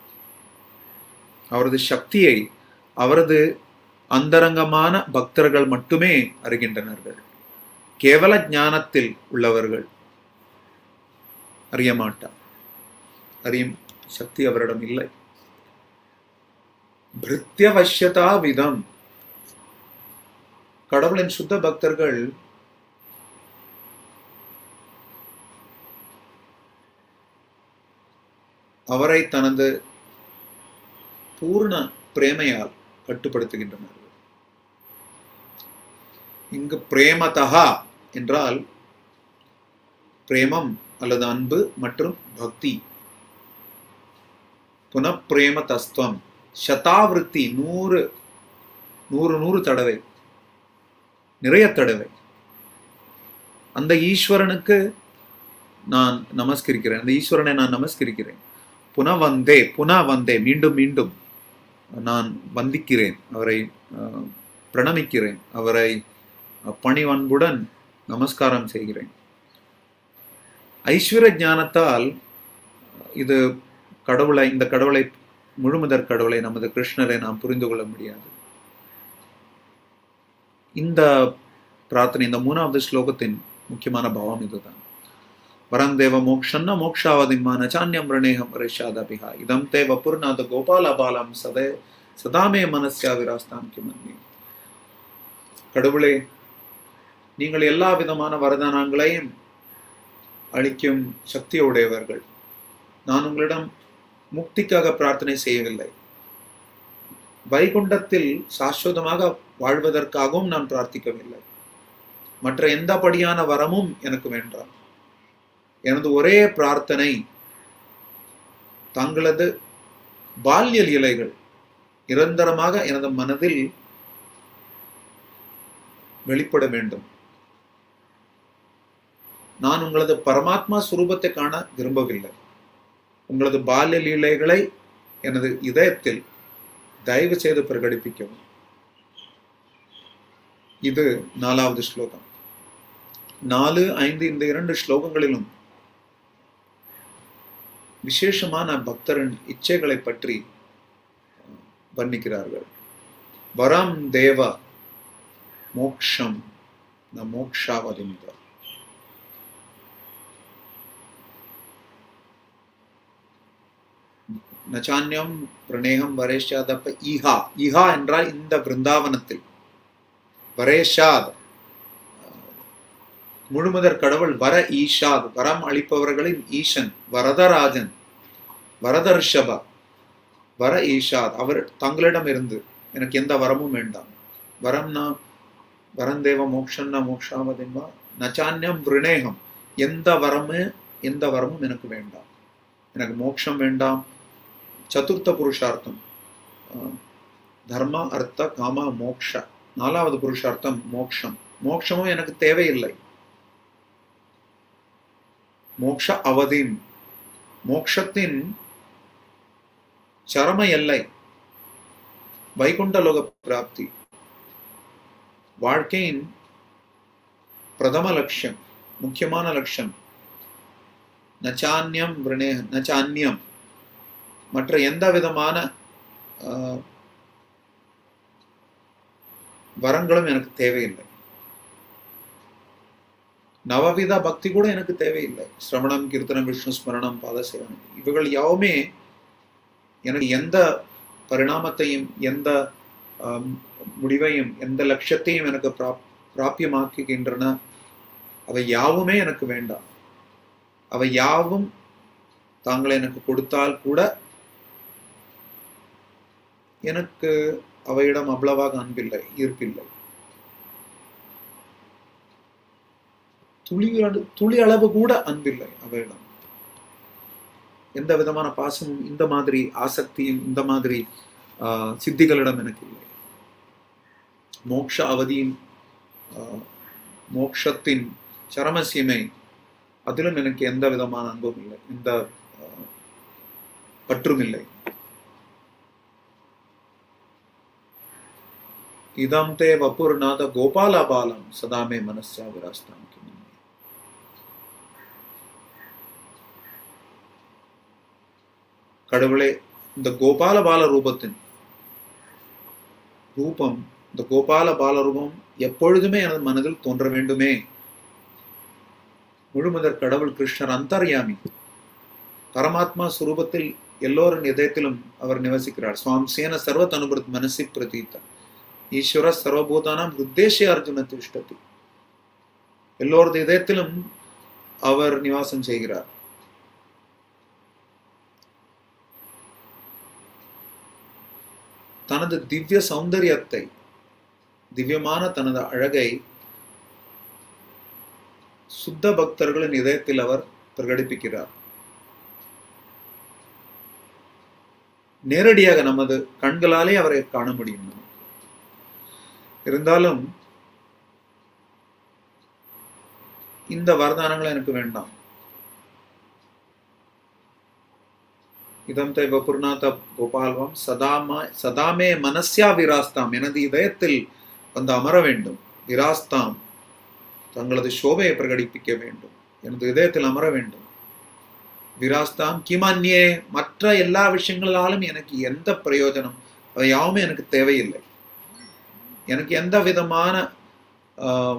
அவரது சக்தியை அவரது அந்தரங்கமான பக்தர்கள் மட்டுமே அறிகின்றனர்கள் கேவல ஞானத்தில் உள்ளவர்கள் அறிய மாட்டார் அறியும் சக்தி அவரிடம் இல்லை பிருத்தியவசியதா விதம் கடவுளின் சுத்த பக்தர்கள் அவரை தனது பூர்ண பிரேமையால் கட்டுப்படுத்துகின்றனர் இங்கு பிரேமதா என்றால் பிரேமம் அல்லது அன்பு மற்றும் பக்தி புனப்பிரேம தஸ்துவம் சதாவிருத்தி நூறு நூறு நூறு தடவை நிறைய தடவை அந்த ஈஸ்வரனுக்கு நான் நமஸ்கரிக்கிறேன் அந்த ஈஸ்வரனை நான் நமஸ்கரிக்கிறேன் புன வந்தே புன வந்தே மீண்டும் மீண்டும் நான் வந்திக்கிறேன் அவரை அஹ், பிரணமிக்கிறேன் அவரை அஹ், பணிவன்புடன் நமஸ்காரம் செய்கிறேன் ஐஸ்வர்ய ஞானத்தால் இது கடவுளை இந்த கடவுளை முழுமுதற் கடவுளை நமது கிருஷ்ணரை நாம் புரிந்து கொள்ள முடியாது இந்த பிரார்த்தனை இந்த மூணாவது ஸ்லோகத்தின் முக்கியமான பாவம் இதுதான் வரந்தேவ மோக்ஷன்ன மோக்ஷாவதிம்மா நச்சான்யம் ரணேகம் ரிஷாதபிஹா இதம் தேவ புர்நாத கோபால பாலம் சதே சதாமே மனசியா விராஸ்தாம் கிமன்னி கடவுளே நீங்கள் எல்லா விதமான வரதானங்களையும் அளிக்கும் சக்தியுடையவர்கள் நான் உங்களிடம் முக்திக்காக பிரார்த்தனை செய்யவில்லை வைகுண்டத்தில் சாஸ்வதமாக வாழ்வதற்காகவும் நான் பிரார்த்திக்கவில்லை மற்ற எந்த படியான வரமும் எனக்கு வேண்டாம் எனது ஒரே பிரார்த்தனை தங்களது பால்ய லீலைகள் நிரந்தரமாக எனது மனதில் வெளிப்பட வேண்டும் நான் உங்களது பரமாத்மா சுரூபத்தை காண விரும்பவில்லை உங்களது பால்ய லீலைகளை எனது இதயத்தில் தயவு செய்து பிரகடிப்பிக்கவும் இது நாலாவது ஸ்லோகம் நாலு ஐந்து இந்த இரண்டு ஸ்லோகங்களிலும் விசேஷமான பக்தரின் இச்சைகளை பற்றி வர்ணிக்கிறார்கள் வரம் தேவ மோக்ஷம் ந மோக்ஷாவதிந்த நச்சான்யம் பிரணேகம் வரேஷாதப்ப ஈஹா ஈஹா என்றால் இந்த பிருந்தாவனத்தில் வரேஷாத் முழுமுதற் கடவுள் வர ஈஷாத் வரம் அளிப்பவர்களின் ஈசன் வரதராஜன் வரதர்ஷபா வர ஈஷாத் அவர் தங்களிடம் இருந்து எனக்கு எந்த வரமும் வேண்டாம் வரம்னா வரந்தேவ மோக்ஷன்னா மோக்ஷாவதிம்பா நச்சான்யம் விருணேகம் எந்த வரமு எந்த வரமும் எனக்கு வேண்டாம் எனக்கு மோட்சம் வேண்டாம் சதுர்த்த புருஷார்த்தம் அஹ், தர்ம அர்த்த காம மோக்ஷ நாலாவது புருஷார்த்தம் மோக்ஷம் மோக்ஷமும் எனக்கு தேவையில்லை மோக்ஷ அவதிம் மோக்ஷத்தின் சரம எல்லை வைகுண்ட லோக பிராப்தி வாழ்க்கையின் பிரதம லட்சியம் முக்கியமான லட்சியம் நச்சான்யம் விரணே நச்சான்யம் மற்ற எந்த விதமான ஆஹ், வரங்களும் எனக்கு தேவையில்லை நவவித பக்தி கூட எனக்கு தேவையில்லை சிரவணம் கீர்த்தனம் விஷ்ணு ஸ்மரணம் பாதசேவனம் இவைகள் யாவுமே எனக்கு எந்த பரிணாமத்தையும் எந்த ஆம், முடிவையும் எந்த லட்சியத்தையும் எனக்கு பிராப் பிராப்பியமாக்குகின்றன அவை யாவுமே எனக்கு வேண்டாம் அவை யாவும் தாங்கள் எனக்கு கொடுத்தால் கூட எனக்கு அவையிடம் அவ்வளவாக அன்பில்லை ஈர்ப்பில்லை துளி அள- துளி அளவு கூட அன்பில்லை அவையிடம் எந்த விதமான பாசமும் இந்த மாதிரி ஆசக்தியும் இந்த மாதிரி ஆஹ், சித்திகளிடம் எனக்கு இல்லை மோக்ஷ அவதியின் ஆஹ், மோக்ஷத்தின் சரமசீமை அதிலும் எனக்கு எந்த விதமான அன்பும் இல்லை எந்த ஆஹ், பற்றும் இல்லை இதம் தே வபுர்நாத கோபாலபாலம் சதாமே மனசா விராஸ்தாம் கடவுளே இந்த கோபால பால ரூபத்தின் ரூபம் இந்த கோபால பால ரூபம் எப்பொழுதுமே எனது மனதில் தோன்ற வேண்டுமே முழுமுதற் கடவுள் கிருஷ்ணர் அந்தர்யாமி பரமாத்மா சுரூபத்தில் எல்லோரின் இதயத்திலும் அவர் நிவசிக்கிறார் சுவாம்சேன சர்வத் அனுபிருத் மனசி பிரதீத்த ஈஸ்வர சர்வபூதானாம் உத்தேசிய அர்ஜுன திஷ்டதி எல்லோரது இதயத்திலும் அவர் நிவாசம் செய்கிறார் தனது திவ்ய சௌந்தரியத்தை திவ்யமான தனது அழகை சுத்த பக்தர்களின் இதயத்தில் அவர் பிரகடிப்பிக்கிறார் நேரடியாக நமது கண்களாலே அவரை காண முடியும் நமக்கு. இருந்தாலும் இந்த வரதானங்கள் எனக்கு வேண்டாம் இதம் தெய்வ புர்ணாத கோபால்வம் சதாமா சதாமே மனசியா விராஸ்தாம் எனது இதயத்தில் வந்து அமர வேண்டும் விராஸ்தாம் தங்களது சோபையை பிரகடிப்பிக்க வேண்டும் எனது இதயத்தில் அமர வேண்டும் விராஸ்தாம் கிமன்யே மற்ற எல்லா விஷயங்களாலும் எனக்கு எந்த பிரயோஜனம் அவை யாவுமே எனக்கு தேவையில்லை எனக்கு எந்த விதமான ஆஹ்,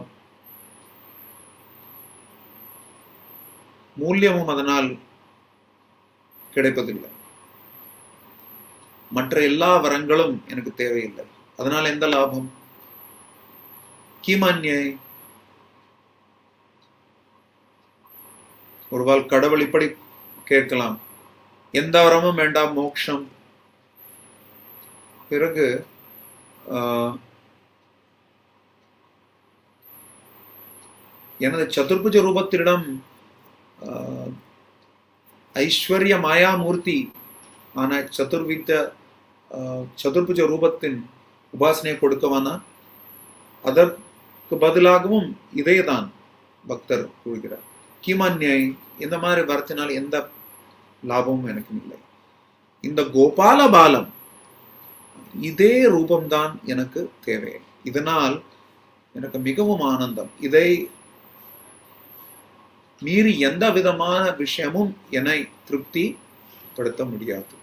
மூல்யமும் அதனால் கிடைப்பதில்லை மற்ற எல்லா வரங்களும் எனக்கு தேவையில்லை அதனால் எந்த லாபம் கிமன்யை ஒருவாள் கடவுள் இப்படி கேட்கலாம் எந்த வரமும் வேண்டாம் மோட்சம் பிறகு ஆஹ், எனது சதுர்புஜ ரூபத்திடம் ஆஹ், ஐஸ்வர்ய மாயாமூர்த்தி ஆன சதுர்வித்த ஆஹ், சதுர்புஜ ரூபத்தின் உபாசனையை கொடுக்கவானா அதற்கு பதிலாகவும் இதேதான் பக்தர் கூறுகிறார் கிமன்யை இந்த மாதிரி வரத்தினால் எந்த லாபமும் எனக்கு இல்லை இந்த கோபால பாலம் இதே ரூபம்தான் எனக்கு தேவை இதனால் எனக்கு மிகவும் ஆனந்தம் இதை மீறி எந்த விதமான விஷயமும் என்னை திருப்தி படுத்த முடியாது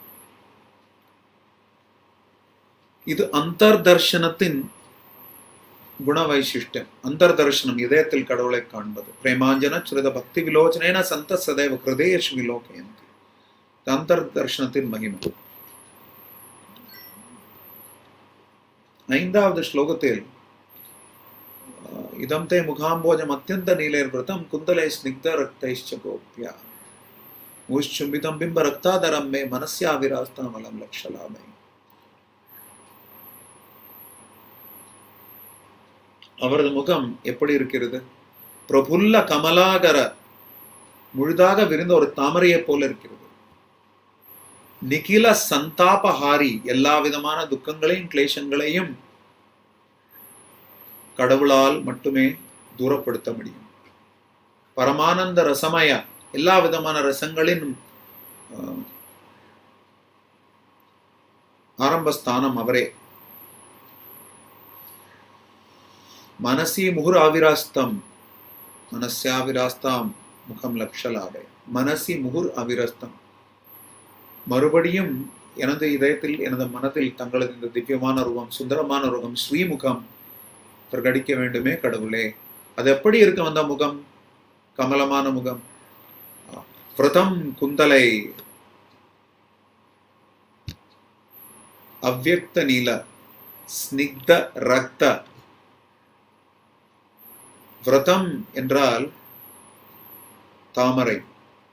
இது அந்தர்தர்ஷனத்தின் குணவைசிஷ்டம் அந்தர்தர்ஷனம் இதயத்தில் கடவுளை காண்பது பிரேமாஞ்சன சுரத பக்தி விலோச்சனேன சந்த சதைவ ஹிருதயேஷு விலோகயந்தி இது அந்தர்தர்ஷனத்தின் மகிமை ஐந்தாவது ஸ்லோகத்தில் அஹ், இதம் தே முகாம்போஜம் அத்தியந்த நீலேர் விரதம் குந்தலை ஸ்னிக்த ரக்தைஷ்ச கோப்யா முஷ்சும்பிதம் பிம்ப ரக்தாதரம் மே மனஸ்யா விராஸ்தாமலம் லக்ஷலாமை அவரது முகம் எப்படி இருக்கிறது பிரபுல்ல கமலாகர முழுதாக விரிந்த ஒரு தாமரையைப் போல இருக்கிறது நிகில சந்தாபஹாரி எல்லா விதமான துக்கங்களையும் கிளேசங்களையும் கடவுளால் மட்டுமே தூரப்படுத்த முடியும் பரமானந்த ரசமய எல்லா விதமான ரசங்களின் ஆஹ், ஆரம்பஸ்தானம் அவரே மனசி முகுர் ஆவிராஸ்தம் மனசியாவிராஸ்தாம் முகம் லக்ஷலாவே மனசி முகுர் அவிரஸ்தம் மறுபடியும் எனது இதயத்தில் எனது மனதில் தங்களது இந்த திவ்யமான ரூபம் சுந்தரமான ரூபம் ஸ்ரீமுகம் பிரகடிக்க வேண்டுமே கடவுளே அது எப்படி இருக்கும் அந்த முகம் கமலமான முகம் விரதம் குந்தலை அவ்யக்த நீல ஸ்னிக்த ரக்த விரதம் என்றால் தாமரை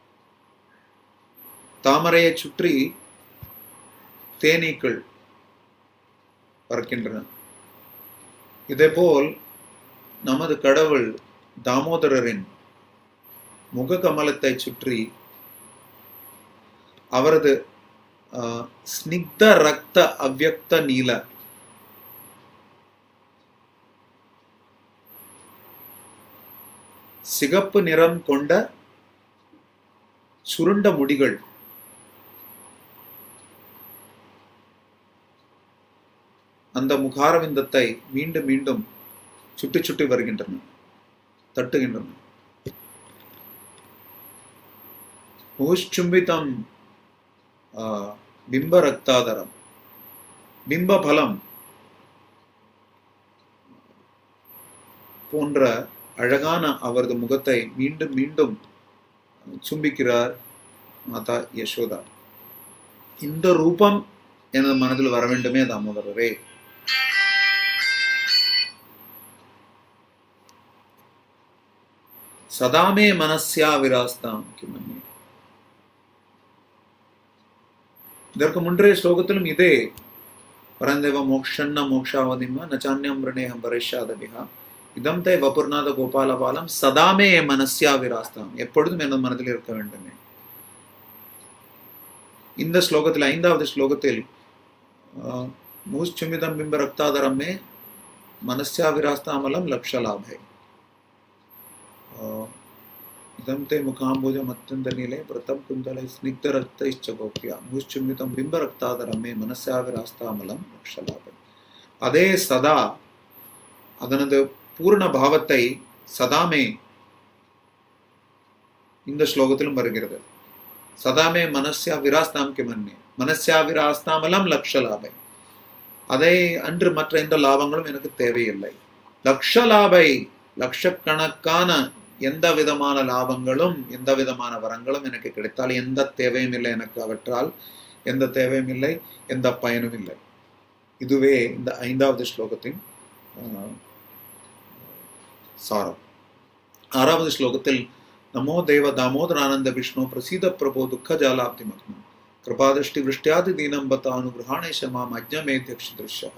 தாமரையை சுற்றி தேனீக்கள் பறக்கின்றன இதேபோல் நமது கடவுள் தாமோதரரின் முக கமலத்தை சுற்றி அவரது ஆஹ், ஸ்னிக்த ரக்த அவ்யக்த நீல சிகப்பு நிறம் கொண்ட சுருண்ட முடிகள் அந்த முகாரவிந்தத்தை மீண்டும் மீண்டும் சுட்டி சுட்டி வருகின்றன தட்டுகின்றன முகுஷ்சும்பிதம் ஆஹ், பிம்ப ரக்தாதரம் பிம்ப பலம் போன்ற அழகான அவரது முகத்தை மீண்டும் மீண்டும் சும்பிக்கிறார் மாதா யசோதா இந்த ரூபம் எனது மனதில் வர வேண்டுமே தாமோதரரே சதாமே மனஸ்யா விராஸ்தாம் கிமன்யே இதற்கு முன்றைய ஸ்லோகத்திலும் இதே பரந்தேவ மோக்ஷன்ன மோக்ஷாவதிம நச்சான்யம் ரிணேகம் பரிஷாதபிகா இதம் தே வபுர்நாத கோபாலபாலம் சதாமே என் மனஸ்யா விராஸ்தாம் எப்பொழுதும் எனது மனதில் இருக்க வேண்டுமே இந்த ஸ்லோகத்தில் ஐந்தாவது ஸ்லோகத்தில் முஷ்சுமிதம் பிம்ப ரக்தாதரமே मनस्याविरास्तामलं लक्षलाभे इदं ते मुखाम्बुजमत्यन्तनीले व्रतं कुन्तले स्निग्धरक्तैश्च गोप्या मुश्चुम्बितं बिम्बरक्तादरं मे मनस्याविरास्तामलं लक्षलाभे அதே சதா அதனது பூர்ண பாவத்தை சதாமே இந்த ஸ்லோகத்திலும் வருகிறது சதாமே மனசியா விராஸ்தாம் கிமன்னே மனசியா விராஸ்தாமலம் லக்ஷ லாபை அதை அன்று மற்ற எந்த லாபங்களும் எனக்கு தேவையில்லை லக்ஷ லாபை லட்சக்கணக்கான எந்த விதமான லாபங்களும் எந்த விதமான வரங்களும் எனக்கு கிடைத்தால் எந்த தேவையும் இல்லை எனக்கு அவற்றால் எந்த தேவையும் இல்லை எந்த பயனும் இல்லை இதுவே இந்த ஐந்தாவது ஸ்லோகத்தின் சாரம் ஆறாவது ஸ்லோகத்தில் நமோ தேவ தாமோதரானந்த விஷ்ணு பிரசீத பிரபோ துக்க ஜாலாப்தி மக்னம் கிருபாதிருஷ்டி விருஷ்டியாதி தீனம் பத்த அனுகிரகாணேஷ மாம் அஜ்ஞமேத்யக்ஷ திருஷ்யா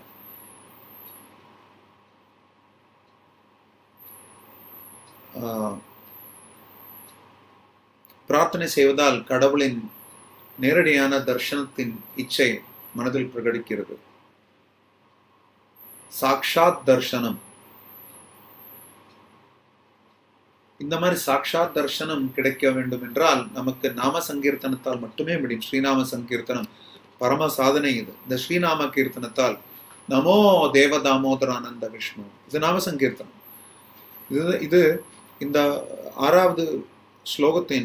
பிரார்த்தனை செய்வதால் கடவுளின் நேரடியான தர்ஷனத்தின் இச்சை மனதில் பிரகடிக்கிறது சாக்ஷாத் தர்ஷனம் இந்த மாதிரி சாக்ஷாத் தர்ஷனம் கிடைக்க வேண்டும் என்றால் நமக்கு நாம சங்கீர்த்தனத்தால் மட்டுமே முடியும் ஸ்ரீநாம சங்கீர்த்தனம் பரம சாதனை இது இந்த ஸ்ரீநாம கீர்த்தனத்தால் நமோ தேவ தாமோதரானந்த விஷ்ணு இது நாம சங்கீர்த்தனம் இது இது இந்த ஆறாவது ஸ்லோகத்தின்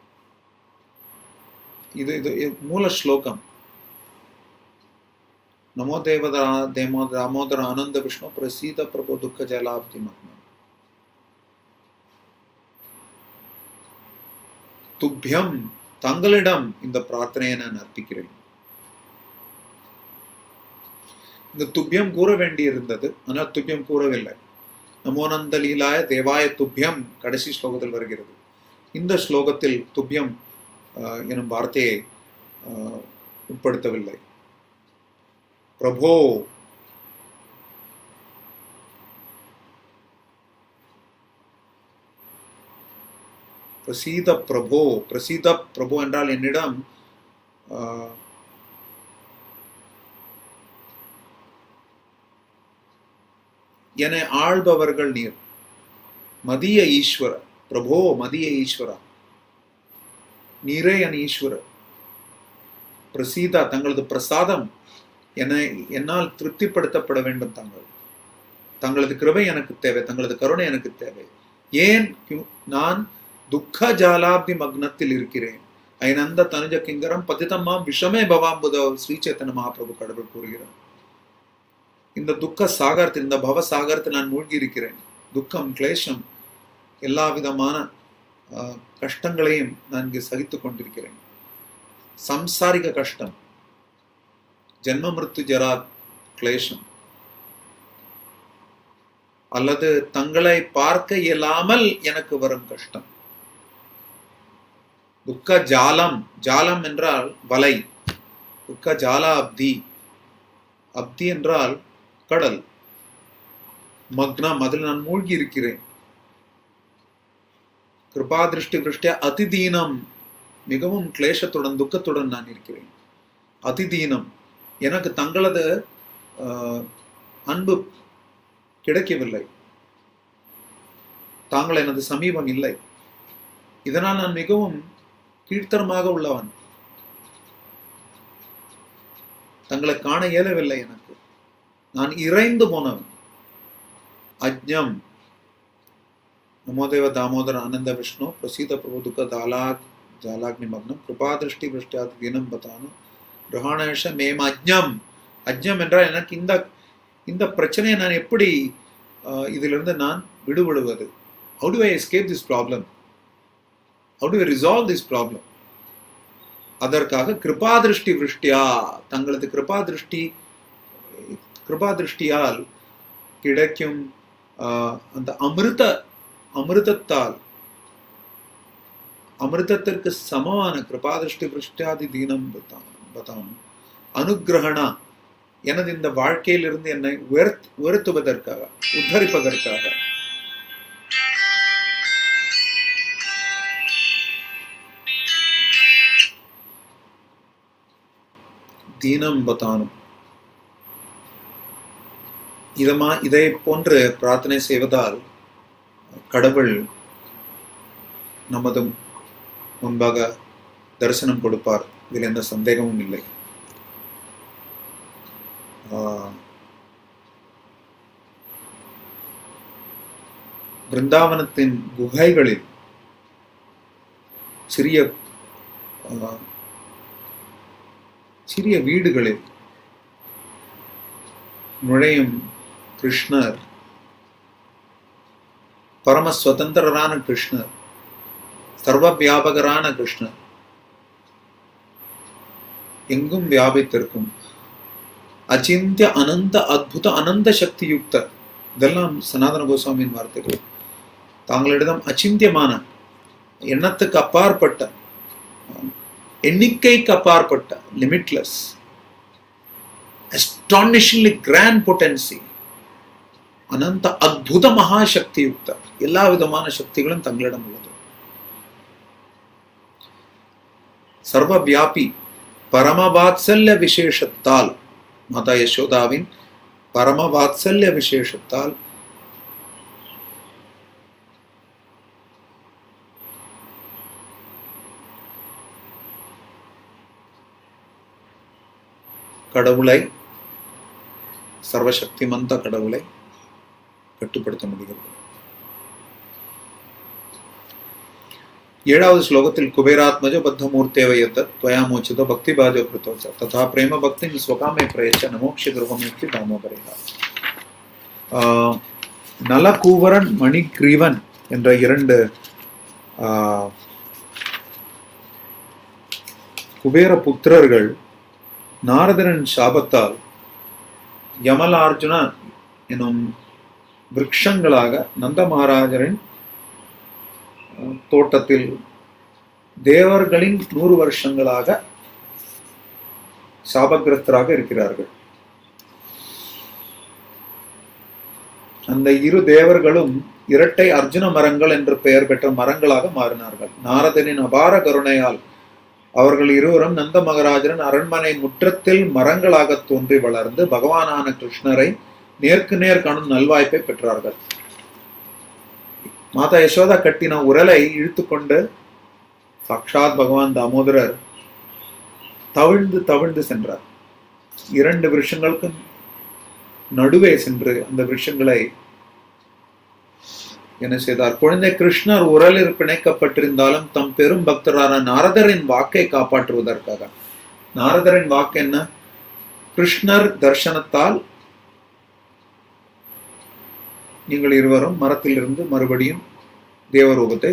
இது இது மூல ஸ்லோகம் नमो देवदा देमो दामोदर आनंद विष्णु प्रसीद प्रभु दुख जलाब्धि मग्न துப்பியம் தங்களிடம் இந்த பிரார்த்தனையை நான் அர்ப்பிக்கிறேன் இந்த துப்பியம் கூற வேண்டி இருந்தது ஆனால் துப்பியம் கூறவில்லை நமோனந்த லீலாய தேவாய துப்பியம் கடைசி ஸ்லோகத்தில் வருகிறது இந்த ஸ்லோகத்தில் துப்பியம் எனும் வார்த்தையை உட்படுத்தவில்லை பிரபோ பிரசீத பிரபோ பிரசீத பிரபு என்றால் என்னிடம் என ஆள்பவர்கள் நீர் மதிய ஈஸ்வர பிரபோ மதிய ஈஸ்வரா நீரே என் ஈஸ்வர பிரசீதா தங்களது பிரசாதம் என என்னால் திருப்திப்படுத்தப்பட வேண்டும் தங்கள் தங்களது கிருபை எனக்கு தேவை தங்களது கருணை எனக்கு தேவை ஏன் நான் துக்க ஜாலாப்தி மக்னத்தில் இருக்கிறேன் ஐநந்த தனுஜ கிங்கரம் பதிதம்மாம் விஷமே பவாம்புத ஸ்ரீச்சேத்தன மகாபிரபு கடவுள் கூறுகிறார் இந்த துக்க சாகரத்தில் இந்த பவ சாகரத்தில் நான் மூழ்கி இருக்கிறேன் துக்கம் கிளேஷம் எல்லா விதமான கஷ்டங்களையும் நான் இங்கு சகித்து கொண்டிருக்கிறேன் சம்சாரிக கஷ்டம் ஜென்ம மிருத்து ஜரா கிளேஷம் அல்லது தங்களை பார்க்க இயலாமல் எனக்கு வரும் கஷ்டம் துக்க ஜாலம் ஜாலம் என்றால் வலை துக்க ஜாலா அப்தி அப்தி என்றால் கடல் மக்னம் அதில் நான் மூழ்கி இருக்கிறேன் கிருபா திருஷ்டி விருஷ்டியா அதிதீனம் மிகவும் கிளேஷத்துடன் துக்கத்துடன் நான் இருக்கிறேன் அதிதீனம் எனக்கு தங்களது அன்பு கிடைக்கவில்லை தாங்கள் எனது சமீபம் இல்லை இதனால் நான் மிகவும் கீழ்த்தரமாக உள்ளவன் தங்களை காண இயலவில்லை எனக்கு நான் இறைந்து போனவன் அஜ்ஞம் நமோதேவ தாமோதர ஆனந்த விஷ்ணு பிரசீத பிரபு துக்க தாலா ஜாலாக்னி மக்னம் கிருபா திருஷ்டி விருஷ்டியாது தினம் பதானு கிரகாணேஷ மேம் அஜ்ஞம் அஜ்ஞம் என்றால் எனக்கு இந்த இந்த பிரச்சனையை நான் எப்படி இதிலிருந்து நான் விடுபடுவது how to I escape this problem how to resolve this problem அதற்காக கிருபா திருஷ்டி விருஷ்டியா தங்களது கிருபா திருஷ்டி கிருபா திருஷ்டியால் கிடைக்கும் அந்த அமிர்த அமிர்தத்தால் அமிர்தத்திற்கு சமமான கிருபா திருஷ்டி விருஷ்டியாதி தீனம் பதாம் அனுகிரகணா எனது இந்த வாழ்க்கையிலிருந்து என்னை உயர்த் உயர்த்துவதற்காக உத்தரிப்பதற்காக தீனம் பதானும் இதமா இதை போன்று பிரார்த்தனை செய்வதால் கடவுள் நமது முன்பாக தரிசனம் கொடுப்பார் இதில் எந்த சந்தேகமும் இல்லை ஆஹ், பிருந்தாவனத்தின் குகைகளில் சிறிய ஆஹ், சிறிய வீடுகளில் நுழையும் கிருஷ்ணர் பரம சுதந்திரரான கிருஷ்ணர் சர்வ வியாபகரான கிருஷ்ணர் எங்கும் வியாபித்திருக்கும் அச்சிந்திய அனந்த அத்புத அனந்த சக்தி யுக்த இதெல்லாம் சனாதன கோஸ்வாமியின் வார்த்தைகள் தாங்களிடம் அச்சிந்தியமான எண்ணத்துக்கு அப்பாற்பட்ட எண்ணிக்கைக்கு அப்பாற்பட்ட லிமிட்லெஸ் astonishingly கிராண்ட் பொட்டன்சி அனந்த அத்புத மகாசக்தி யுக்த எல்லா விதமான சக்திகளும் தங்களிடம் உள்ளது சர்வ வியாபி பரமவாத்சல்ய விசேஷத்தால் மாதா யசோதாவின் பரமவாத்சல்ய விசேஷத்தால் கடவுளை சர்வசக்திமந்த கடவுளை கட்டுப்படுத்த முடிகிறது ஏழாவது ஸ்லோகத்தில் குபேராத்மஜ பத்தமூர்த்தேவ எத்த त्वया மோச்சித பக்தி பாஜோ கிருத்தோச்ச ததா பிரேம பக்தி ஸ்வகாமே பிரயச்ச நமோக்ஷ கிருபமேத்தி தாமோபரேகா ஆஹ், நலகூவரன் மணிக்ரீவன் என்ற இரண்டு ஆஹ், குபேர புத்திரர்கள் நாரதரின் சாபத்தால் யமலார்ஜுன எனும் விருட்சங்களாக நந்த மகாராஜரின் அஹ், தோட்டத்தில் தேவர்களின் நூறு வருஷங்களாக சாபகிரஸ்தராக இருக்கிறார்கள் அந்த இரு தேவர்களும் இரட்டை அர்ஜுன மரங்கள் என்று பெயர் பெற்ற மரங்களாக மாறினார்கள் நாரதனின் அபார கருணையால் அவர்கள் இருவரும் நந்த மகாராஜரின் அரண்மனை முற்றத்தில் மரங்களாக தோன்றி வளர்ந்து பகவானான கிருஷ்ணரை நேருக்கு நேர் காணும் நல்வாய்ப்பை பெற்றார்கள் மாதா யசோதா கட்டின உரலை இழுத்துக்கொண்டு சாக்ஷாத் பகவான் தாமோதரர் தவிழ்ந்து தவிழ்ந்து சென்றார் இரண்டு விருஷங்களுக்கு நடுவே சென்று அந்த விருஷங்களை என்ன செய்தார் குழந்தை கிருஷ்ணர் உரலில் பிணைக்கப்பட்டிருந்தாலும் தம் பெரும் பக்தரான நாரதரின் வாக்கை காப்பாற்றுவதற்காக நாரதரின் வாக்கு என்ன கிருஷ்ணர் தர்சனத்தால் நீங்கள் இருவரும் மரத்திலிருந்து மறுபடியும் தேவரூபத்தை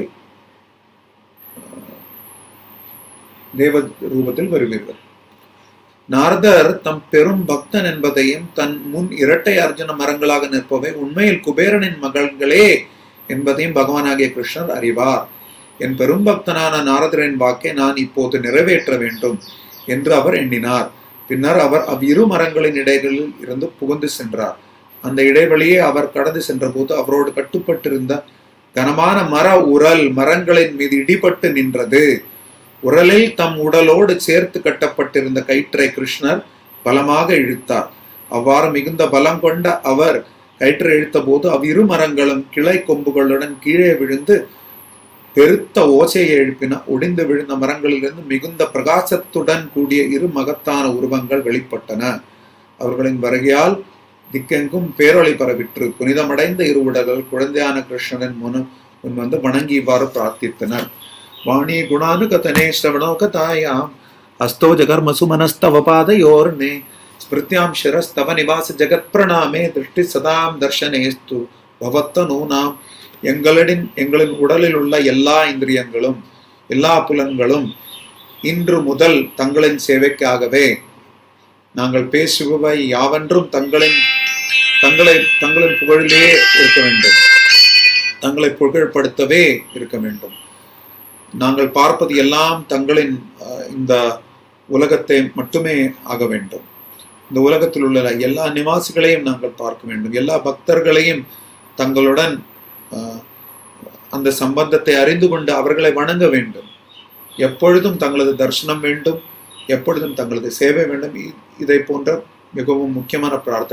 தேவ ரூபத்தில் வருவீர்கள் நாரதர் தம் பெரும் பக்தன் என்பதையும் தன் முன் இரட்டை அர்ஜுன மரங்களாக நிற்பவை உண்மையில் குபேரனின் மகள்களே என்பதையும் பகவானாகிய கிருஷ்ணர் அறிவார் என் பெரும் பக்தனான நாரதரின் வாக்கை நான் இப்போது நிறைவேற்ற வேண்டும் என்று அவர் எண்ணினார் பின்னர் அவர் அவ்விரு மரங்களின் இடைகளில் இருந்து புகுந்து சென்றார் அந்த இடைவெளியை அவர் கடந்து சென்றபோது அவரோடு கட்டுப்பட்டிருந்த கனமான மர உரல் மரங்களின் மீது இடிபட்டு நின்றது உரலில் தம் உடலோடு சேர்த்து கட்டப்பட்டிருந்த கயிற்றை கிருஷ்ணர் பலமாக இழுத்தார் அவ்வாறு மிகுந்த பலம் கொண்ட அவர் கயிற்றை இழுத்த போது அவ்விரு மரங்களும் கிளை கொம்புகளுடன் கீழே விழுந்து பெருத்த ஓசையை எழுப்பின ஒடிந்து விழுந்த மரங்களிலிருந்து மிகுந்த பிரகாசத்துடன் கூடிய இரு மகத்தான உருவங்கள் வெளிப்பட்டன அவர்களின் வருகையால் திக்கெங்கும் பேரொளி பரவிற்று புனிதமடைந்த இரு உடல்கள் குழந்தையான கிருஷ்ணனின் முன் முன் வந்து வணங்கி இவ்வாறு பிரார்த்தித்தனர் வாணி குணானுகதனே ஸ்ரவணோகதாயாம் ஹஸ்தோ ஜகர்மசு மனஸ்தவ பாதயோர்ணே ஸ்மிருத்யாம் சிரஸ்தவ நிவாச ஜெகத் பிரணாமே திருஷ்டி சதாம் தர்ஷனேஸ்து பவத்தனூனாம் எங்களின் எங்களின் உடலில் உள்ள எல்லா இந்திரியங்களும் எல்லா புலன்களும் இன்று முதல் தங்களின் சேவைக்காகவே நாங்கள் பேசுபவை யாவென்றும் தங்களின் தங்களை தங்களின் புகழிலே இருக்க வேண்டும் தங்களை புகழ்படுத்தவே இருக்க வேண்டும் நாங்கள் பார்ப்பது எல்லாம் தங்களின் அஹ், இந்த உலகத்தை மட்டுமே ஆக வேண்டும் இந்த உலகத்தில் உள்ள எல்லா நிவாசிகளையும் நாங்கள் பார்க்க வேண்டும் எல்லா பக்தர்களையும் தங்களுடன் அஹ், அந்த சம்பந்தத்தை அறிந்து கொண்டு அவர்களை வணங்க வேண்டும் எப்பொழுதும் தங்களது தரிசனம் வேண்டும் எப்பொழுதும் தங்களது சேவை வேண்டும் இ- இதை போன்ற மிகவும் முக்கியமான பிரார்த்தனை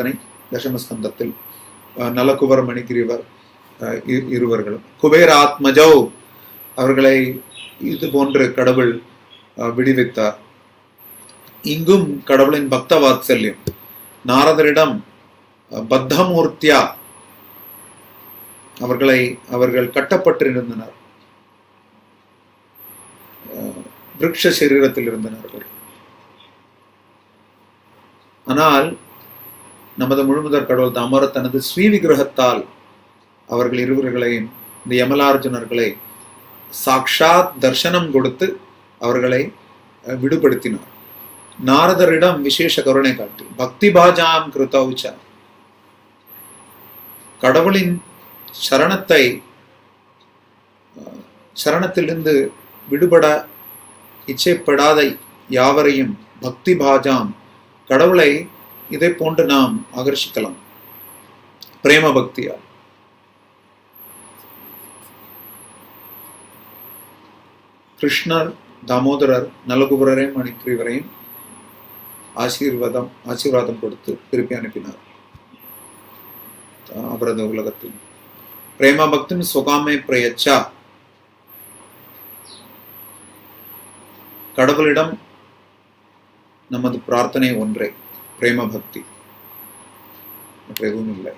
தசமஸ்கந்தத்தில் அஹ், நலகுவர் மணிகிரிவர் அஹ், இ- இருவர்களும் குபேர ஆத்மஜௌ அவர்களை இது போன்று கடவுள் அஹ், விடுவித்தார் இங்கும் கடவுளின் பக்த வாத்சல்யம் நாரதரிடம் அஹ், பத்தமூர்த்தியா அவர்களை அவர்கள் கட்டப்பட்டிருந்தனர் அஹ், விருட்ச சரீரத்தில் இருந்தனர் அவர்கள். ஆனால் நமது முழுமுதற் கடவுள் தாமர தனது ஸ்ரீ விக்கிரகத்தால் அவர்கள் இருவர்களையும் இந்த யமலார்ஜுனர்களை சாக்ஷாத் தர்சனம் கொடுத்து அவர்களை அஹ், விடுபடுத்தினார் நாரதரிடம் விசேஷ கருணை காட்டி பக்தி பாஜாம் கிருத்தௌச்ச கடவுளின் சரணத்தை அஹ், சரணத்திலிருந்து விடுபட இச்சைப்படாத யாவரையும் பக்தி பாஜாம் கடவுளை இதை போன்று நாம் ஆகர்ஷிக்கலாம் பிரேம பக்தியால் கிருஷ்ணர் தாமோதரர் நலகுபரரையும் மணிக்கிரிவரையும் ஆசீர்வாதம் ஆசீர்வாதம் கொடுத்து திருப்பி அனுப்பினார் அவரது உலகத்தில் பிரேம பக்தின் சுகாமே பிரயச்சா கடவுளிடம் நமது பிரார்த்தனை ஒன்றே பிரேம பக்தி மற்ற எதுவும் இல்லை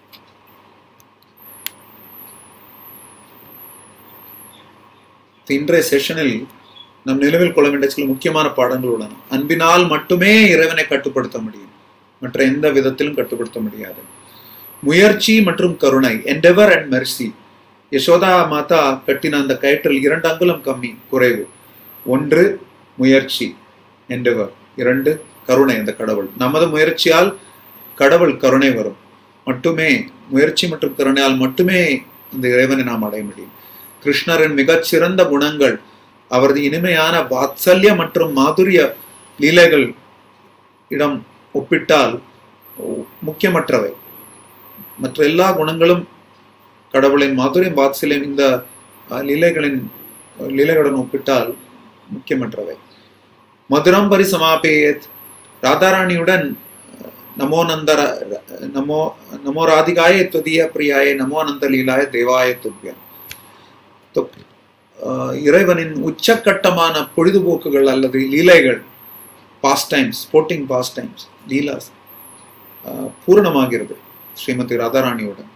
இன்றைய செஷனில் நம் நிலவில் கொள்ள வேண்டிய சில முக்கியமான பாடங்கள் உள்ளன அன்பினால் மட்டுமே இறைவனை கட்டுப்படுத்த முடியும் மற்ற எந்த விதத்திலும் கட்டுப்படுத்த முடியாது முயற்சி மற்றும் கருணை என்டெவர் அண்ட் மெர்சி யசோதா மாதா கட்டின அந்த கயிற்றில் இரண்டு அங்குலம் கம்மி குறைவு ஒன்று முயற்சி என்டெவர் இரண்டு கருணை அந்த கடவுள் நமது முயற்சியால் கடவுள் கருணை வரும் மட்டுமே முயற்சி மற்றும் கருணையால் மட்டுமே இந்த இறைவனை நாம் அடைய முடியும் கிருஷ்ணரின் மிகச்சிறந்த குணங்கள் அவரது இனிமையான வாத்சல்ய மற்றும் மாதுரிய லீலைகள் இடம் ஒப்பிட்டால் முக்கியமற்றவை மற்ற எல்லா குணங்களும் கடவுளின் மாதுரியம் வாத்சல்யம் இந்த அஹ், லீலைகளின் லீலைகளுடன் ஒப்பிட்டால் முக்கியமற்றவை மதுரம் பரிசமாபேத் ராதாராணியுடன் நமோ நந்தர நமோ நமோ ராதிகாய துதிய பிரியாய நமோ நந்த லீலாய தேவாய துப்பியம் தொ- ஆஹ் இறைவனின் உச்சக்கட்டமான பொழுதுபோக்குகள் அல்லது லீலைகள் pastimes sporting pastimes லீலாஸ் ஆஹ் பூரணமாகிறது ஸ்ரீமதி ராதாராணியுடன்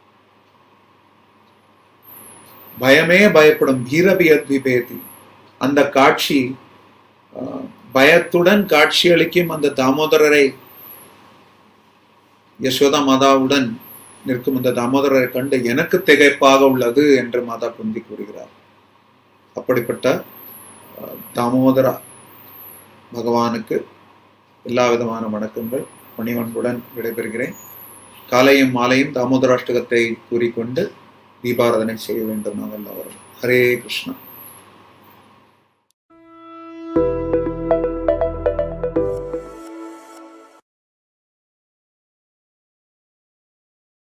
பயமே பயப்படும் பீரபியத்விபேதி அந்த காட்சி ஆஹ், பயத்துடன் காட்சியளிக்கும் அந்த தாமோதரரை யசோதா மாதாவுடன் நிற்கும் அந்த தாமோதரரை கண்டு எனக்கு திகைப்பாக உள்ளது என்று மாதா குந்தி கூறுகிறார் அப்படிப்பட்ட அஹ், தாமோதர பகவானுக்கு எல்லா விதமான வணக்கங்கள் பணிவன்புடன் விடைபெறுகிறேன் காலையும் மாலையும் தாமோதராஷ்டகத்தை கூறிக்கொண்டு தீபாராதனை செய்ய வேண்டும் நாம் எல்லாரும் ஹரே கிருஷ்ணா